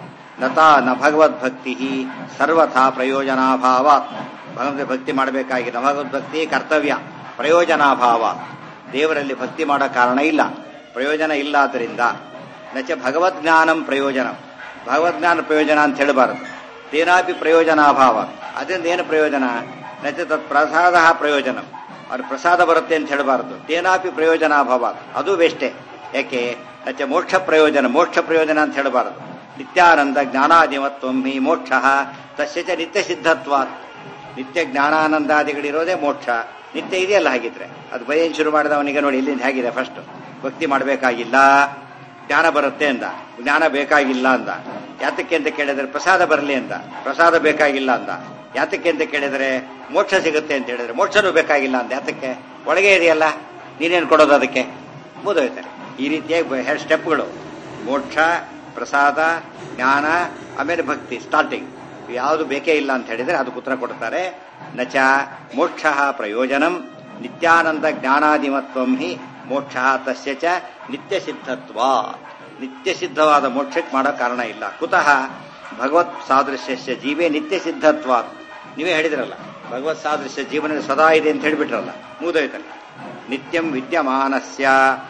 ನತಾ ನ ಭಗವದ್ಭಕ್ತಿ ಸರ್ವಥಾ ಪ್ರಯೋಜನಾಭಾವ ಭಗವಂತ ಭಕ್ತಿ ಮಾಡಬೇಕಾಗಿದೆ ಭಗವದ್ಭಕ್ತಿ ಕರ್ತವ್ಯ ಪ್ರಯೋಜನಾಭಾವ ದೇವರಲ್ಲಿ ಭಕ್ತಿ ಮಾಡೋ ಕಾರಣ ಇಲ್ಲ ಪ್ರಯೋಜನ ಇಲ್ಲ ಆದ್ದರಿಂದ ನಚ ಭಗವದ್ಜ್ಞಾನಂ ಪ್ರಯೋಜನ ಭಗವದ್ಜ್ಞಾನ ಪ್ರಯೋಜನ ಅಂತ ಹೇಳಬಾರದು ತೇನಾಪಿ ಪ್ರಯೋಜನಾಭಾವ ಅದರಿಂದ ಏನು ಪ್ರಯೋಜನ ನಚ ತತ್ ಪ್ರಸಾದ ಪ್ರಯೋಜನ ಅವ್ರ ಪ್ರಸಾದ ಬರುತ್ತೆ ಅಂತ ಹೇಳಬಾರದು ತೇನಾಪಿ ಪ್ರಯೋಜನಾಭಾವ ಅದು ವೇಷ್ಟೇ ಯಾಕೆ ನಚ ಮೋಕ್ಷ ಪ್ರಯೋಜನ ಮೋಕ್ಷ ಪ್ರಯೋಜನ ಅಂತ ಹೇಳಬಾರದು ನಿತ್ಯಾನಂದ ಜ್ಞಾನಾದಿಮತ್ವಂ ಹಿ ಮೋಕ್ಷ ತಸ್ಯ ಚ ನಿತ್ಯ ಸಿದ್ಧತ್ವಾತ್ ನಿತ್ಯ ಜ್ಞಾನಾನಂದಾದಿಗಳಿರೋದೇ ಮೋಕ್ಷ ನಿತ್ಯ ಇದೆಯಲ್ಲ ಹಾಗಿದ್ರೆ ಅದು ಭಯನ್ ಶುರು ಮಾಡಿದವನಿಗೆ ನೋಡಿ ಇಲ್ಲಿಂದ ಹೇಗಿದೆ ಫಸ್ಟ್ ಭಕ್ತಿ ಮಾಡಬೇಕಾಗಿಲ್ಲ ಜ್ಞಾನ ಬರುತ್ತೆ ಅಂದ ಜ್ಞಾನ ಬೇಕಾಗಿಲ್ಲ ಅಂದ ಯಾತಕ್ಕೆ ಅಂತ ಕೇಳಿದ್ರೆ ಪ್ರಸಾದ ಬರಲಿ ಅಂದ ಪ್ರಸಾದ ಬೇಕಾಗಿಲ್ಲ ಅಂದ ಯಾತಕ್ಕೆ ಅಂತ ಕೇಳಿದ್ರೆ ಮೋಕ್ಷ ಸಿಗುತ್ತೆ ಅಂತ ಹೇಳಿದ್ರೆ ಮೋಕ್ಷನೂ ಬೇಕಾಗಿಲ್ಲ ಅಂದ ಯಾತಕ್ಕೆ ಒಳಗೆ ಇದೆಯಲ್ಲ ನೀನೇನು ಕೊಡೋದು ಅದಕ್ಕೆ ಮುದೋಯ್ತಾರೆ ಈ ರೀತಿಯಾಗಿ ಎರಡು ಸ್ಟೆಪ್ಗಳು ಮೋಕ್ಷ ಪ್ರಸಾದ ಜ್ಞಾನ ಆಮೇಲೆ ಭಕ್ತಿ ಸ್ಟಾರ್ಟಿಂಗ್ ಯಾವುದು ಬೇಕೇ ಇಲ್ಲ ಅಂತ ಹೇಳಿದ್ರೆ ಅದಕ್ಕೆ ಉತ್ತರ ಕೊಡ್ತಾರೆ ನಚ ಮೋಕ್ಷ ಪ್ರಯೋಜನಂ ನಿತ್ಯಾನಂದ ಜ್ಞಾನಾದಿಮತ್ವಂ ಹಿ ಮೋಕ್ಷ ತಸ್ಯ ಚ ನಿತ್ಯ ಸಿದ್ಧತ್ವ ನಿತ್ಯ ಸಿದ್ಧವಾದ ಮೋಕ್ಷಕ್ಕೆ ಮಾಡೋ ಕಾರಣ ಇಲ್ಲ ಕುತಃ ಭಗವತ್ ಸಾದೃಶ್ಯ ಜೀವೇ ನಿತ್ಯ ಸಿದ್ಧತ್ವ ನೀವೇ ಹೇಳಿದ್ರಲ್ಲ ಭಗವತ್ ಸಾದೃಶ್ಯ ಜೀವನ ಸದಾ ಇದೆ ಅಂತ ಹೇಳಿಬಿಟ್ರಲ್ಲ ಮೂದೋಯ್ತಲ್ಲ ನಿತ್ಯಂ ವಿದ್ಯಮಾನಸ್ಯ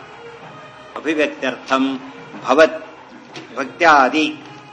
ಅಭಿವ್ಯಕ್ತ್ಯರ್ಥಂ ಭವತ್ ಭಕ್ತ್ಯಾದಿ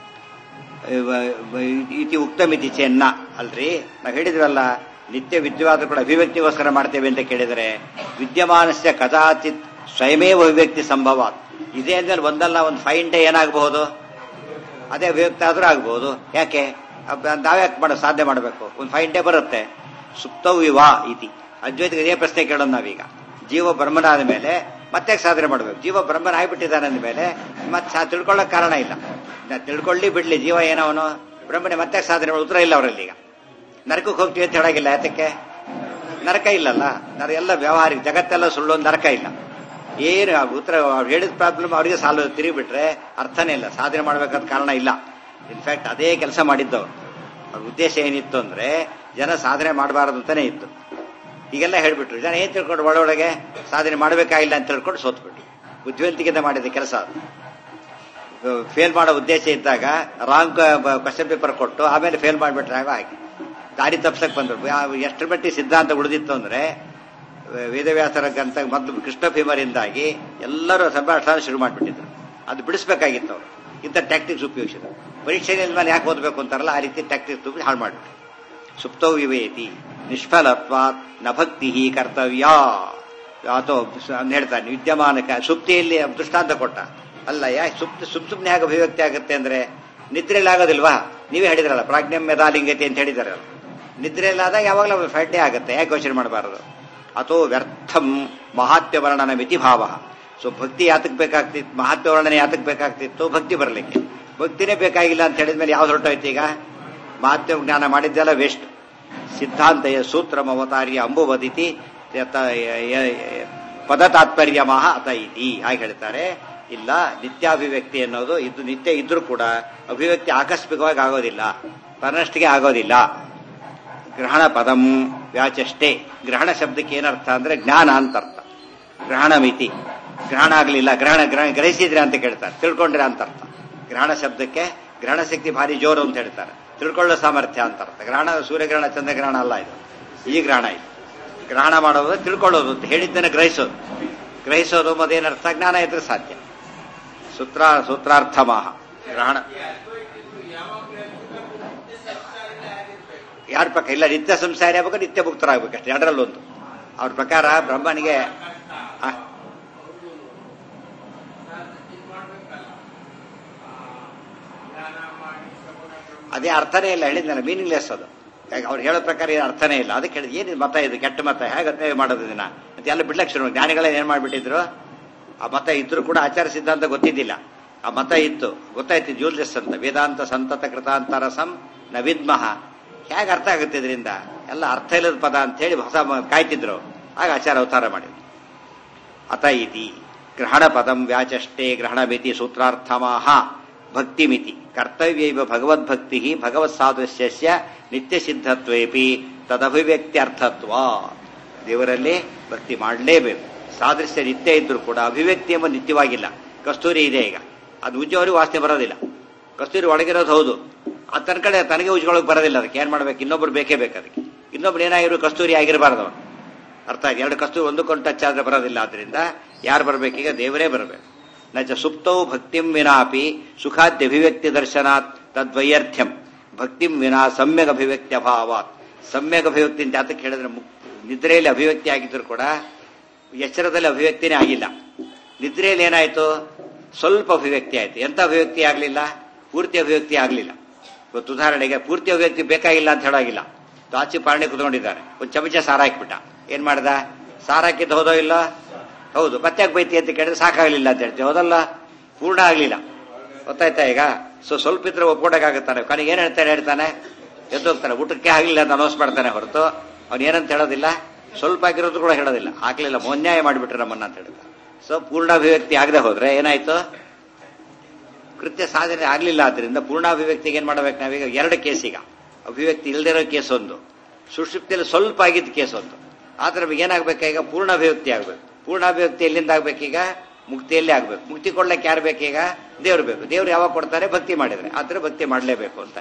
ಇತಿ ಉಕ್ತಮಿತಿ ಚೆನ್ನ ಅಲ್ರಿ ನಾವು ಹೇಳಿದ್ವಲ್ಲ ನಿತ್ಯ ವಿದ್ಯವಾದ ಕೂಡ ಅಭಿವ್ಯಕ್ತಿಗೋಸ್ಕರ ಮಾಡ್ತೇವೆ ಅಂತ ಕೇಳಿದರೆ ವಿದ್ಯಮಾನಸ್ಯ ಕದಾಚಿತ್ ಸ್ವಯಮೇವ ಅಭಿವ್ಯಕ್ತಿ ಸಂಭವ ಇದೇ ಅಂದ್ರೆ ಒಂದಲ್ಲ ಒಂದು ಫೈನ್ ಡೇ ಏನಾಗಬಹುದು ಅದೇ ಅಭಿವ್ಯಕ್ತ ಆದ್ರೂ ಆಗ್ಬಹುದು ಯಾಕೆ ನಾವ್ಯಾಕೆ ಮಾಡೋ ಸಾಧ್ಯ ಮಾಡಬೇಕು ಒಂದು ಫೈನ್ ಡೇ ಬರುತ್ತೆ ಸುಪ್ತವು ವಿವಾ ಇತಿ ಅದ್ವೈತಿಗೆ ಇದೇ ಪ್ರಶ್ನೆ ಕೇಳೋಣ ನಾವೀಗ ಜೀವ ಬ್ರಹ್ಮನಾದ ಮೇಲೆ ಮತ್ತೆ ಸಾಧನೆ ಮಾಡಬೇಕು ಜೀವ ಬ್ರಹ್ಮನ ಆಗಿಬಿಟ್ಟಿದ್ದಾನೆ ಅಂದ ಮೇಲೆ ಮತ್ತೆ ತಿಳ್ಕೊಳ್ಳೋಕೆ ಕಾರಣ ಇಲ್ಲ ತಿಳ್ಕೊಳ್ಳಿ ಬಿಡ್ಲಿ ಜೀವ ಏನವನು ಬ್ರಹ್ಮನೆ ಮತ್ತೆ ಸಾಧನೆ ಮಾಡೋ ಉತ್ತರ ಇಲ್ಲ ಅವರಲ್ಲಿ ಈಗ ನರಕಕ್ಕೆ ಹೋಗ್ತೀವಿ ಅಂತ ಹೇಳಾಗಿಲ್ಲ ಯಾತಕ್ಕೆ ನರಕ ಇಲ್ಲಲ್ಲ ನರ ಎಲ್ಲ ವ್ಯವಹಾರಿಕ ಜಗತ್ತೆಲ್ಲ ಸುಳ್ಳು ಒಂದು ನರಕ ಇಲ್ಲ ಏನು ಉತ್ತರ ಹೇಳಿದ ಪ್ರಾಬ್ಲಮ್ ಅವರಿಗೆ ಸಾಲ ತಿರುಗಿಬಿಟ್ರೆ ಅರ್ಥನೇ ಇಲ್ಲ ಸಾಧನೆ ಮಾಡಬೇಕಾದ ಕಾರಣ ಇಲ್ಲ ಇನ್ಫ್ಯಾಕ್ಟ್ ಅದೇ ಕೆಲಸ ಮಾಡಿದ್ದವ್ರು ಅವ್ರ ಉದ್ದೇಶ ಏನಿತ್ತು ಅಂದ್ರೆ ಜನ ಸಾಧನೆ ಮಾಡಬಾರದು ಅಂತಾನೆ ಇತ್ತು ಈಗೆಲ್ಲ ಹೇಳ್ಬಿಟ್ರು ಜನ ಏನ್ ತಿಳ್ಕೊಂಡು ಒಳೊಳಗೆ ಸಾಧನೆ ಮಾಡಬೇಕಾಗಿಲ್ಲ ಅಂತ ತಿಳ್ಕೊಂಡು ಸೋತ್ಬಿಟ್ರು ಬುದ್ಧಿವಂತಿಕೆಯಿಂದ ಮಾಡಿದ ಕೆಲಸ ಫೇಲ್ ಮಾಡೋ ಉದ್ದೇಶ ಇದ್ದಾಗ ರಾಂಗ್ ಕ್ವಶನ್ ಪೇಪರ್ ಕೊಟ್ಟು ಆಮೇಲೆ ಫೇಲ್ ಮಾಡಿಬಿಟ್ರೆ ಆಗ ಹಾಗೆ ದಾರಿ ತಪ್ಸಕ್ ಬಂದ್ರು ಎಷ್ಟರ ಮಟ್ಟಿಗೆ ಸಿದ್ಧಾಂತ ಉಳಿದಿತ್ತು ಅಂದ್ರೆ ವೇದವ್ಯಾಸರ ಗ್ರಂಥ ಮೊದಲು ಕೃಷ್ಣ ಭೀಮರಿಂದಾಗಿ ಎಲ್ಲರೂ ಸಂಭಾಷಣೆ ಶುರು ಮಾಡಿಬಿಟ್ಟಿದ್ರು ಅದು ಬಿಡಿಸ್ಬೇಕಾಗಿತ್ತು ಅವರು ಇಂಥ ಟ್ಯಾಕ್ಟಿಕ್ಸ್ ಉಪಯೋಗಿಸಿದ್ರು ಪರೀಕ್ಷೆ ಮೇಲೆ ಯಾಕೆ ಓದಬೇಕು ಅಂತಾರಲ್ಲ ಆ ರೀತಿ ಟ್ಯಾಕ್ಟಿಕ್ಸ್ ಉಪಯೋಗಿಸಿ ಹಾಳು ಮಾಡಿಬಿಟ್ರು ಸುಪ್ತೌ ವಿವೇತಿ ನಿಷ್ಫಲತ್ವಾತ್ ನ ಭಕ್ತಿ ಕರ್ತವ್ಯ ಅಥವಾ ಹೇಳ್ತಾನೆ ವಿದ್ಯಮಾನಕ ಸುಪ್ತಿಯಲ್ಲಿ ದೃಷ್ಟಾಂತ ಕೊಟ್ಟ ಅಲ್ಲ ಯಾ ಸುಪ್ತ ಸುಪ್ ಸುಪ್ನೆ ಹೇಗೆ ಅಭಿವ್ಯಕ್ತಿ ಆಗುತ್ತೆ ಅಂದ್ರೆ ನಿದ್ರೆಯಲ್ಲಿ ಆಗೋದಿಲ್ವಾ ನೀವೇ ಹೇಳಿದ್ರಲ್ಲ ಪ್ರಾಜ್ಞಂ ಮೇಧಾಲಿಂಗತೆ ಅಂತ ಹೇಳಿದಾರಲ್ಲ ನಿದ್ರೆಯಲ್ಲಾದಾಗ ಯಾವಾಗಲೂ ಫಡ್ಡೆ ಆಗುತ್ತೆ ಯಾಕೆ ಯೋಚನೆ ಮಾಡಬಾರದು ಅಥೋ ವ್ಯರ್ಥಂ ಮಹಾತ್ಮ್ಯ ವರ್ಣನ ಮಿತಿ ಭಾವ ಸೊ ಭಕ್ತಿ ಯಾತಕ್ ಬೇಕಾಗ್ತಿತ್ತು ಮಹಾತ್ಮ್ಯ ವರ್ಣನೆ ಯಾತಕ್ ಬೇಕಾಗ್ತಿತ್ತು ಭಕ್ತಿ ಬರಲಿಕ್ಕೆ ಭಕ್ತಿನೇ ಬೇಕಾಗಿಲ್ಲ ಅಂತ ಹೇಳಿದ್ಮೇಲೆ ಯಾವ್ದು ಹೊರಟೋಯ್ತು ಈಗ ಮಹಾತ್ಮ್ಯ ಜ್ಞಾನ ಮಾಡಿದ್ದೆಲ್ಲ ವೇಸ್ಟ್ ಸಿದ್ಧಾಂತಯ ಸೂತ್ರಂ ಅವತಾರ್ಯ ಅಂಬುವದಿತಿ ಯತ- ಯ- ಯ- ಯ- ಪದ ತಾತ್ಪರ್ಯ ಮಹ ಅತ ಇತಿ ಹಾಗೆ ಹೇಳ್ತಾರೆ ಇಲ್ಲ ನಿತ್ಯಾಭಿವ್ಯಕ್ತಿ ಅನ್ನೋದು ಇದು ನಿತ್ಯ ಇದ್ರೂ ಕೂಡ ಅಭಿವ್ಯಕ್ತಿ ಆಕಸ್ಮಿಕವಾಗಿ ಆಗೋದಿಲ್ಲ ತನ್ನಷ್ಟಿಗೆ ಆಗೋದಿಲ್ಲ ಗ್ರಹಣ ಪದಂ ವ್ಯಾಚಷ್ಟೇ ಗ್ರಹಣ ಶಬ್ದಕ್ಕೆ ಏನರ್ಥ ಅಂದ್ರೆ ಜ್ಞಾನ ಅಂತ ಅರ್ಥ ಗ್ರಹಣ ಮಿತಿ ಗ್ರಹಣ ಆಗಲಿಲ್ಲ ಗ್ರಹಣ ಗ್ರಹಣ ಗ್ರಹಿಸಿದ್ರೆ ಅಂತ ಕೇಳ್ತಾರೆ ತಿಳ್ಕೊಂಡ್ರೆ ಅಂತ ಅರ್ಥ ಗ್ರಹಣ ಶಬ್ದಕ್ಕೆ ಗ್ರಹಣ ಶಕ್ತಿ ಭಾರಿ ಜೋರು ಅಂತ ಹೇಳ್ತಾರೆ ತಿಳ್ಕೊಳ್ಳೋ ಸಾಮರ್ಥ್ಯ ಅಂತ ಅರ್ಥ ಗ್ರಹಣ ಸೂರ್ಯಗ್ರಹಣ ಚಂದ್ರಗ್ರಹಣ ಅಲ್ಲ ಇದು ಈ ಗ್ರಹಣ ಇದು ಗ್ರಹಣ ಮಾಡೋದು ತಿಳ್ಕೊಳ್ಳೋದು ಅಂತ ಹೇಳಿದ್ದನ್ನು ಗ್ರಹಿಸೋದು ಗ್ರಹಿಸೋದು ಮತ್ತೇನರ್ಥ ಜ್ಞಾನ ಇದ್ರೆ ಸಾಧ್ಯ ಸೂತ್ರ ಸೂತ್ರಾರ್ಥಮಾಹ ಗ್ರಹಣ ಯಾರ ಪ್ರಕಾರ ಇಲ್ಲ ನಿತ್ಯ ಸಂಸಾರಿ ಆಗ್ಬೇಕು ನಿತ್ಯ ಮುಕ್ತರಾಗಬೇಕಷ್ಟೇ ಎರಡರಲ್ಲೊಂದು ಅವ್ರ ಪ್ರಕಾರ ಬ್ರಹ್ಮನಿಗೆ ಆ, ಅದೇ ಅರ್ಥನೇ ಇಲ್ಲ ಹೇಳಿದ್ನಲ್ಲ ಮೀನಿಂಗ್ಲೆಸ್ ಅದು ಯಾಕೆ ಅವ್ರು ಹೇಳೋ ಪ್ರಕಾರ ಏನು ಅರ್ಥನೇ ಇಲ್ಲ ಅದಕ್ಕೆ ಹೇಳಿದ್ ಏನಿದು ಮತ ಇದು ಕೆಟ್ಟ ಮತ ಹೇಗೆ ಅನ್ವಯ ಮಾಡೋದು ಇದನ್ನ ಅಂತ ಎಲ್ಲ ಬಿಡ್ಲಕ್ಕೆ ಶುರು ಜ್ಞಾನಿಗಳೇ ಏನ್ ಮಾಡ್ಬಿಟ್ಟಿದ್ರು ಆ ಮತ ಇದ್ರು ಕೂಡ ಆಚಾರ ಸಿದ್ಧಾಂತ ಗೊತ್ತಿದ್ದಿಲ್ಲ ಆ ಮತ ಇತ್ತು ಗೊತ್ತಾಯ್ತು ಜೂಲ್ಯಸ್ ಅಂತ ವೇದಾಂತ ಸಂತತ ಕೃತಾಂತರ ಸಂ ನ ವಿದ್ಮಃ ಹೇಗೆ ಅರ್ಥ ಆಗುತ್ತೆ ಇದರಿಂದ ಎಲ್ಲ ಅರ್ಥ ಇಲ್ಲದ ಪದ ಅಂತ ಹೇಳಿ ಹೊಸ ಮ- ಕಾಯ್ತಿದ್ರು ಆಗ ಆಚಾರ ಅವತಾರ ಮಾಡಿದ್ರು ಅತ ಇತಿ ಗ್ರಹಣ ಪದಂ ವ್ಯಾಚಷ್ಟೇ ಗ್ರಹಣ ಮಿತಿ ಸೂತ್ರಾರ್ಥಮಾಹ ಭಕ್ತಿ ಮಿತಿ ಕರ್ತವ್ಯೈವ ಭಗವದ್ಭಕ್ತಿ ಭಗವತ್ ಸಾದೃಶ್ಯಸ್ಯ ನಿತ್ಯ ಸಿದ್ಧತ್ವೇಪಿ ತದಭಿವ್ಯಕ್ತ್ಯರ್ಥತ್ವ ದೇವರಲ್ಲಿ ಭಕ್ತಿ ಮಾಡಲೇಬೇಕು ಸಾದೃಶ್ಯ ನಿತ್ಯ ಇದ್ರೂ ಕೂಡ ಅಭಿವ್ಯಕ್ತಿ ಎಂಬ ನಿತ್ಯವಾಗಿಲ್ಲ ಕಸ್ತೂರಿ ಇದೆ ಈಗ ಅದು ಉಜ್ಜವರಿಗೆ ವಾಸನೆ ಬರೋದಿಲ್ಲ ಕಸ್ತೂರಿ ಒಳಗಿರೋದು ಹೌದು ಆ ತನ್ನ ಕಡೆ ತನಗೆ ಉಜ್ಕೊಳ್ಳೋಕೆ ಬರೋದಿಲ್ಲ ಅದಕ್ಕೆ ಏನ್ ಮಾಡ್ಬೇಕು ಇನ್ನೊಬ್ರು ಬೇಕೇ ಬೇಕು ಅದಕ್ಕೆ ಇನ್ನೊಬ್ರು ಏನಾಗಿರೋ ಕಸ್ತೂರಿ ಆಗಿರಬಾರ್ದು ಅವನು ಅರ್ಥ ಆಯ್ತು ಎರಡು ಕಸ್ತೂರಿ ಒಂದಕ್ಕೊಂದು ಟಚ್ ಆದ್ರೆ ಬರೋದಿಲ್ಲ ಆದ್ರಿಂದ ಯಾರು ಬರ್ಬೇಕೀಗ ದೇವರೇ ಬರಬೇಕು ನಚ ಸುಪ್ತೌ ಭಕ್ತಿಂ ವಿನಾಪಿ ಸುಖಾದ್ಯ ಅಭಿವ್ಯಕ್ತಿ ದರ್ಶನಾತ್ ತದ್ವೈಯರ್ಥ್ಯಂ ಭಕ್ತಿಂ ವಿನಾ ಸಮ್ಯಕ್ ಅಭಿವ್ಯಕ್ತಿ ಅಭಾವಾತ್ ಸಮ್ಯಕ್ ಅಭಿವ್ಯಕ್ತಿ ಅಂತ ಯಾತಕ್ಕೆ ಹೇಳಿದ್ರೆ ಮು- ನಿದ್ರೆಯಲ್ಲಿ ಅಭಿವ್ಯಕ್ತಿ ಆಗಿದ್ರು ಕೂಡ ಎಚ್ಚರದಲ್ಲಿ ಅಭಿವ್ಯಕ್ತಿನೇ ಆಗಿಲ್ಲ ನಿದ್ರೆಯಲ್ಲಿ ಏನಾಯ್ತು ಸ್ವಲ್ಪ ಅಭಿವ್ಯಕ್ತಿ ಆಯ್ತು ಎಂತ ಅಭಿವ್ಯಕ್ತಿ ಆಗಲಿಲ್ಲ ಪೂರ್ತಿ ಅಭಿವ್ಯಕ್ತಿ ಆಗಲಿಲ್ಲ ಇವತ್ತು ಉದಾಹರಣೆಗೆ ಪೂರ್ತಿ ಅಭಿವ್ಯಕ್ತಿ ಬೇಕಾಗಿಲ್ಲ ಅಂತ ಹೇಳಾಗಿಲ್ಲ ದಾಚಿ ಪಾರಣೆ ಕುತ್ಕೊಂಡಿದ್ದಾರೆ ಒಂದು ಚಮಚ ಸಾರ ಹಾಕ್ಬಿಟ್ಟ ಏನ್ ಮಾಡ್ದ ಸಾರ ಹಾಕಿದ್ದು ಹೌದೋ ಇಲ್ಲ ಹೌದು ಮತ್ತೆ ಯಾಕೆ ಬೈತಿ ಅಂತ ಕೇಳಿದ್ರೆ ಸಾಕಾಗ್ಲಿಲ್ಲ ಅಂತ ಹೇಳ್ತೀವಿ ಹೌದಲ್ಲ ಪೂರ್ಣ ಆಗ್ಲಿಲ್ಲ ಗೊತ್ತಾಯ್ತಾ ಈಗ ಸೊ ಸ್ವಲ್ಪ ಇದ್ರೆ ಒಪ್ಕೊಡಕ್ಕಾಗುತ್ತಾನೆ ಕೊನೆಗೆ ಏನ್ ಹೇಳ್ತಾನೆ ಹೇಳ್ತಾನೆ ಎದ್ದು ಹೋಗ್ತಾನೆ ಊಟಕ್ಕೆ ಆಗ್ಲಿಲ್ಲ ಅಂತ ಅನೌನ್ಸ್ ಮಾಡ್ತಾನೆ ಹೊರತು ಅವ್ನು ಏನಂತ ಹೇಳೋದಿಲ್ಲ ಸ್ವಲ್ಪ ಆಗಿರೋದು ಕೂಡ ಹೇಳೋದಿಲ್ಲ ಹಾಕ್ಲಿಲ್ಲ ಮೊನ್ಯಾಯ ಮಾಡಿಬಿಟ್ರೆ ನಮ್ಮನ್ನ ಅಂತ ಹೇಳ್ತಾರೆ ಸೊ ಪೂರ್ಣಾಭಿವ್ಯಕ್ತಿ ಆಗದೆ ಹೋದ್ರೆ ಏನಾಯ್ತು ಕೃತ್ಯ ಸಾಧನೆ ಆಗ್ಲಿಲ್ಲ ಆದ್ರಿಂದ ಪೂರ್ಣಾಭಿವ್ಯಕ್ತಿಗೆ ಏನ್ ಮಾಡ್ಬೇಕು ನಾವೀಗ ಎರಡು ಕೇಸ್ ಈಗ ಅಭಿವ್ಯಕ್ತಿ ಇಲ್ದಿರೋ ಕೇಸ್ ಒಂದು ಸುಷುಪ್ತಿಯಲ್ಲಿ ಸ್ವಲ್ಪ ಆಗಿದ್ದ ಕೇಸ್ ಒಂದು ಆದ್ರೆ ನಮಗೆ ಏನಾಗ್ಬೇಕು ಈಗ ಪೂರ್ಣಾಭಿವ್ಯಕ್ತಿ ಆಗ್ಬೇಕು ಪೂರ್ಣಾಭಿವ್ಯಕ್ತಿ ಎಲ್ಲಿಂದ ಆಗ್ಬೇಕೀಗ ಮುಕ್ತಿಯಲ್ಲಿ ಆಗ್ಬೇಕು ಮುಕ್ತಿ ಕೊಡ್ಲಿಕ್ಕೆ ಯಾರು ಬೇಕೀಗ ದೇವ್ರು ಬೇಕು ದೇವ್ರು ಯಾವಾಗ ಕೊಡ್ತಾರೆ ಭಕ್ತಿ ಮಾಡಿದ್ರೆ ಆದ್ರೆ ಭಕ್ತಿ ಮಾಡಲೇಬೇಕು ಅಂತ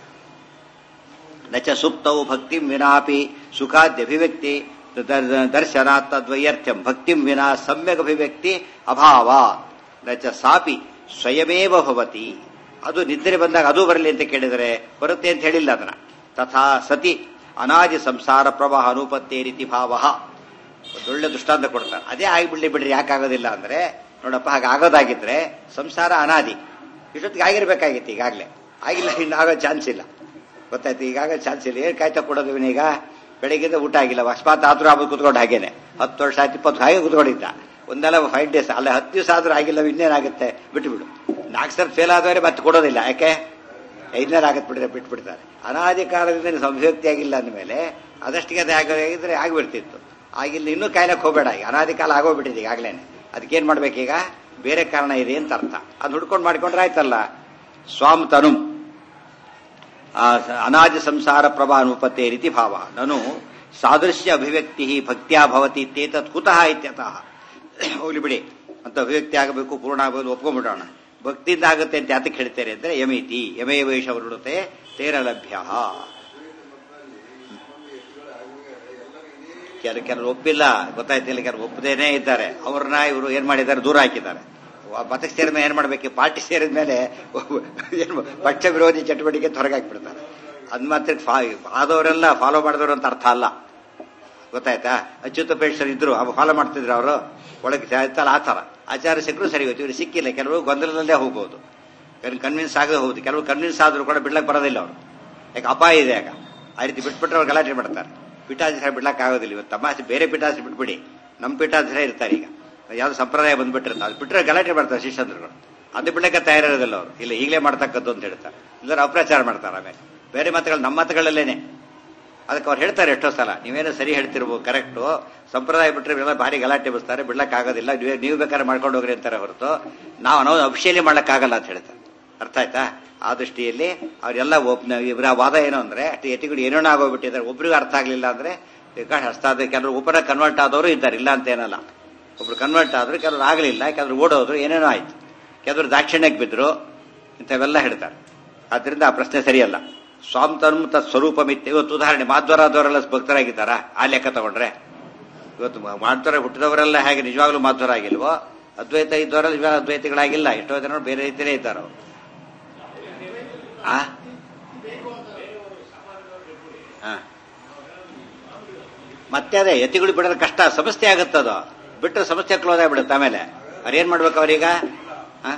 ನಚ ಸುಪ್ತವು ಭಕ್ತಿಂ ವಿನಾಪಿ ಸುಖಾದ್ಯಭಿವ್ಯಕ್ತಿ ದರ್- ದರ್ಶನಾತ್ ತದ್ವೈಯರ್ಥ್ಯಂ ಭಕ್ತಿಂ ವಿನಾ ಸಮ್ಯಕ್ ಅಭಿವ್ಯಕ್ತಿ ಅಭಾವ ನಚ ಸಾಪಿ ಸ್ವಯಮೇವ ಭವತಿ ಅದು ನಿದ್ರೆ ಬಂದಾಗ ಅದು ಬರಲಿ ಅಂತ ಕೇಳಿದರೆ ಬರುತ್ತೆ ಅಂತ ಹೇಳಿಲ್ಲ ಅದನ್ನ ತಥಾ ಸತಿ ಅನಾದಿ ಸಂಸಾರ ಪ್ರವಾಹ ಅನುಪತ್ತೇ ರೀತಿ ಭಾವ ಒಳ್ಳೆ ದೃಷ್ಟಾಂತ ಕೊಡ್ತಾರೆ ಅದೇ ಆಗಿಬಿಡ್ಲಿ ಬಿಡ್ರಿ ಯಾಕಾಗೋದಿಲ್ಲ ಅಂದ್ರೆ ನೋಡಪ್ಪ ಹಾಗೆ ಆಗೋದಾಗಿದ್ರೆ ಸಂಸಾರ ಅನಾದಿ ಇಷ್ಟೊತ್ತಿಗೆ ಆಗಿರ್ಬೇಕಾಗಿತ್ತು ಈಗಾಗಲೇ ಆಗಿಲ್ಲ ಇನ್ನು ಆಗೋ ಚಾನ್ಸ್ ಇಲ್ಲ ಗೊತ್ತಾಯ್ತು ಈಗಾಗ ಚಾನ್ಸ್ ಇಲ್ಲ ಏನ್ ಕಾಯ್ತಾ ಕೊಡೋದು ಇವನೀಗ ಬೆಳಿಗ್ಗೆ ಊಟ ಆಗಿಲ್ಲ ಅಕಸ್ಮಾತ್ ಆದ್ರೂ ಆಮೇಲೆ ಕುತ್ಕೊಂಡು ಹಾಗೇನೆ ಹತ್ತು ವರ್ಷ ಆಯ್ತು ಇಪ್ಪತ್ತು ಹಾಗೆ ಕುತ್ಕೊಂಡಿದ್ದ ಒಂದೆಲ್ಲ ಫೈವ್ ಡೇಸ್ ಅಲ್ಲ ಹತ್ತು ದಿವಸ ಆದ್ರೂ ಆಗಿಲ್ಲ ಇನ್ನೇನಾಗುತ್ತೆ ಬಿಟ್ಟು ಬಿಡು ನಾಲ್ಕು ಸರ್ ಫೇಲ್ ಆದವರೆ ಮತ್ತೆ ಕೊಡೋದಿಲ್ಲ ಯಾಕೆ ಐದನೇ ಆಗತ್ ಬಿಟ್ರೆ ಬಿಟ್ಬಿಡ್ತಾರೆ ಅನಾದಿ ಕಾಲದಿಂದ ನೀನು ಸಂಯುಕ್ತಿ ಆಗಿಲ್ಲ ಅಂದಮೇಲೆ ಅದಷ್ಟಿಗೆ ಅದು ಆಗಿದ್ರೆ ಆಗಿಬಿಡ್ತಿತ್ತು ಆಗಿಲ್ಲ ಇನ್ನೂ ಕಾಯ್ಲಕ್ಕೆ ಹೋಗಬೇಡ ಈಗ ಅನಾದಿ ಕಾಲ ಆಗೋಗ್ಬಿಟ್ಟಿದೆ ಈಗಾಗಲೇ ಅದಕ್ಕೇನ್ ಮಾಡ್ಬೇಕೀಗ ಬೇರೆ ಕಾರಣ ಇದೆ ಅಂತ ಅರ್ಥ ಅದು ಹುಡ್ಕೊಂಡು ಮಾಡ್ಕೊಂಡ್ರೆ ಆಯ್ತಲ್ಲ ಸ್ವಾಮ್ ತನುಂ ಆ ಸ- ಅನಾದಿ ಸಂಸಾರ ಪ್ರಭಾ ಅನುಪತ್ತೆ ರೀತಿ ಭಾವ ನಾನು ಸಾದೃಶ್ಯ ಅಭಿವ್ಯಕ್ತಿ ಭಕ್ತ್ಯಾ ಭವತಿ ಇತ್ಯೇತತ್ ಕುತಃ ಇತ್ಯತಃ ಹೋಗ್ಲಿ ಬಿಡಿ ಅಂತ ಅಭಿವ್ಯಕ್ತಿ ಆಗಬೇಕು ಪೂರ್ಣ ಆಗಬೇಕು ಒಪ್ಕೊಂಡ್ಬಿಡೋಣ ಭಕ್ತಿಯಿಂದ ಆಗುತ್ತೆ ಅಂತ ಯಾತಕ್ಕೆ ಹೇಳ್ತಾರೆ ಅಂದ್ರೆ ಯಮಿತಿ ಯಮೇ ವೈಷ ವೃಣತೆ ತೇರ ಲಭ್ಯ ಕೆಲ ಕೆಲವರು ಒಪ್ಪಿಲ್ಲ ಗೊತ್ತಾಯ್ತಿಲ್ಲ ಕೆಲವರು ಒಪ್ಪದೇನೆ ಇದ್ದಾರೆ ಅವ್ರನ್ನ ಇವರು ಏನ್ ಮಾಡಿದ್ದಾರೆ ದೂರ ಹಾಕಿದ್ದಾರೆ ಮತಕ್ಕೆ ಸೇರಿದ ಮೇಲೆ ಏನ್ ಮಾಡ್ಬೇಕು ಪಾರ್ಟಿ ಸೇರಿದ ಮೇಲೆ ಏನ್ ಮಾ- ಪಕ್ಷ ವಿರೋಧಿ ಚಟುವಟಿಕೆ ಹೊರಗಾಕ್ಬಿಡ್ತಾರೆ ಅದ್ ಮಾತ್ರ ಫಾ- ಆದವರೆಲ್ಲ ಫಾಲೋ ಮಾಡಿದವರು ಅಂತ ಅರ್ಥ ಅಲ್ಲ ಗೊತ್ತಾಯ್ತಾ ಅಚ್ಯುತ ಪೇಕ್ಷರು ಇದ್ರು ಅವ ಫಾಲೋ ಮಾಡ್ತಿದ್ರು ಅವರು ಒಳಗೆ ಆಯ್ತಲ್ಲ ಆ ಥರ ಆಚಾರ ಸಿಕ್ಕರು ಸರಿ ಹೋಯ್ತು ಇವ್ರು ಸಿಕ್ಕಿಲ್ಲ ಕೆಲವರು ಗೊಂದಲದಲ್ಲೇ ಹೋಗ್ಬೋದು ಕನ್ವಿನ್ಸ್ ಆಗದೆ ಹೋಗುದು ಕೆಲವು ಕನ್ವಿನ್ಸ್ ಆದ್ರೂ ಕೂಡ ಬಿಡ್ಲಕ್ಕೆ ಬರೋದಿಲ್ಲ ಅವರು ಯಾಕೆ ಅಪಾಯ ಇದೆ ಆಗ ಆ ರೀತಿ ಬಿಟ್ಬಿಟ್ರೆ ಅವ್ರು ಗಲಾಟೆ ಮಾಡ್ತಾರೆ ಪೀಠಾಧಿಕಾರಿ ಬಿಡ್ಲಕ್ಕೆ ಆಗೋದಿಲ್ಲ ಇವತ್ತು ತಮಾಷೆ ಬೇರೆ ಪೀಠಾಧಿಕಾರಿ ಬಿಟ್ಬಿಡಿ ನಮ್ಮ ಪೀಠಾಧಿಕಾರಿ ಇರ್ತಾರೆ ಈಗ ಯಾವ್ದು ಸಂಪ್ರದಾಯ ಬಂದ್ಬಿಟ್ಟಿರ್ತಾರೆ ಅದು ಬಿಟ್ಟರೆ ಗಲಾಟೆ ಮಾಡ್ತಾರೆ ಶಿಷ್ಯಂದ್ರುಗಳು ಅದು ಬಿಡಕ್ಕೆ ತಯಾರಿರೋದಿಲ್ಲ ಅವರು ಇಲ್ಲ ಈಗಲೇ ಮಾಡ್ತಕ್ಕದ್ದು ಅಂತ ಹೇಳ್ತಾರೆ ಇಲ್ಲರ ಅಪ್ರಚಾರ ಮಾಡ್ತಾರೆ ಆಮೇಲೆ ಬೇರೆ ಮಾತುಗಳು ನಮ್ಮ ಮಾತುಗಳಲ್ಲೇನೆ ಅದಕ್ಕೆ ಅವ್ರು ಹೇಳ್ತಾರೆ ಎಷ್ಟೋ ಸಲ ನೀವೇನೋ ಸರಿ ಹೇಳ್ತಿರ್ಬೋದು ಕರೆಕ್ಟು ಸಂಪ್ರದಾಯ ಬಿಟ್ಟರೆ ಇವೆಲ್ಲ ಭಾರಿ ಗಲಾಟೆ ಬಸ್ತಾರೆ ಬಿಡ್ಲಕ್ಕಾಗೋದಿಲ್ಲ ನೀವು ನೀವು ಬೇಕಾದ್ರೆ ಮಾಡ್ಕೊಂಡು ಹೋಗ್ರಿ ಅಂತಾರೆ ಹೊರತು ನಾವು ನಾವು ಅಫಿಷಿಯಲಿ ಮಾಡ್ಲಕ್ಕಾಗಲ್ಲ ಅಂತ ಹೇಳ್ತಾರೆ ಅರ್ಥ ಆಯ್ತಾ ಆ ದೃಷ್ಟಿಯಲ್ಲಿ ಅವರೆಲ್ಲ ಇವರ ವಾದ ಏನು ಅಂದ್ರೆ ಅಷ್ಟು ಎತ್ತಿಗಳು ಏನೇನೋ ಆಗೋಗ್ಬಿಟ್ಟಿದ್ದಾರೆ ಒಬ್ರಿಗೂ ಅರ್ಥ ಆಗ್ಲಿಲ್ಲ ಅಂದ್ರೆ ಈಗ ಹಸ್ತಾದ ಕೆಲವರು ಒಬ್ಬರ ಕನ್ವರ್ಟ್ ಆದವರು ಇದ್ದಾರೆ ಇಲ್ಲ ಅಂತ ಏನಲ್ಲ ಒಬ್ರು ಕನ್ವರ್ಟ್ ಆದ್ರು ಕೆಲವರು ಆಗಲಿಲ್ಲ ಕೆಲವರು ಓಡೋದ್ರು ಏನೇನೋ ಆಯ್ತು ಕೆಲವರು ದಾಕ್ಷಿಣ್ಯಕ್ಕೆ ಬಿದ್ರು ಇಂಥವೆಲ್ಲ ಹೇಳ್ತಾರೆ ಆದ್ರಿಂದ ಆ ಪ್ರಶ್ನೆ ಸರಿಯಲ್ಲ ಸ್ವಾಂತನು ತತ್ ಸ್ವರೂಪ ಮಿಥ್ಯ ಇವತ್ತು ಉದಾಹರಣೆ ಮಾಧ್ವರಾದವರೆಲ್ಲ ಭಕ್ತರಾಗಿದ್ದಾರಾ ಆ ಲೆಕ್ಕ ತಗೊಂಡ್ರೆ ಇವತ್ತು ಮಾಧ್ವರ ಹುಟ್ಟಿದವರೆಲ್ಲ ಹೇಗೆ ನಿಜವಾಗ್ಲೂ ಮಾಧ್ವರ ಆಗಿಲ್ವೋ ಅದ್ವೈತ ಇದ್ದವರೆಲ್ಲ ಇವಾಗ ಅದ್ವೈತಿಗಳಾಗಿಲ್ಲ ಎಷ್ಟೋ ಜನ ಬೇರೆ ರೀತಿಯೇ ಇದ್ದಾರೆ ಅವರು ಆ ಆ. ಮತ್ತೆ ಅದೇ ಯತಿಗಳು ಬಿಡೋದು ಕಷ್ಟ ಸಮಸ್ಯೆ ಆಗುತ್ತದು ಬಿಟ್ಟರೆ ಸಮಸ್ಯೆ ಕ್ಲೋಸ್ ಆಗ್ಬಿಡುತ್ತೆ ಆಮೇಲೆ ಅವ್ರು ಏನ್ ಮಾಡ್ಬೇಕು ಅವ್ರೀಗ ಆ?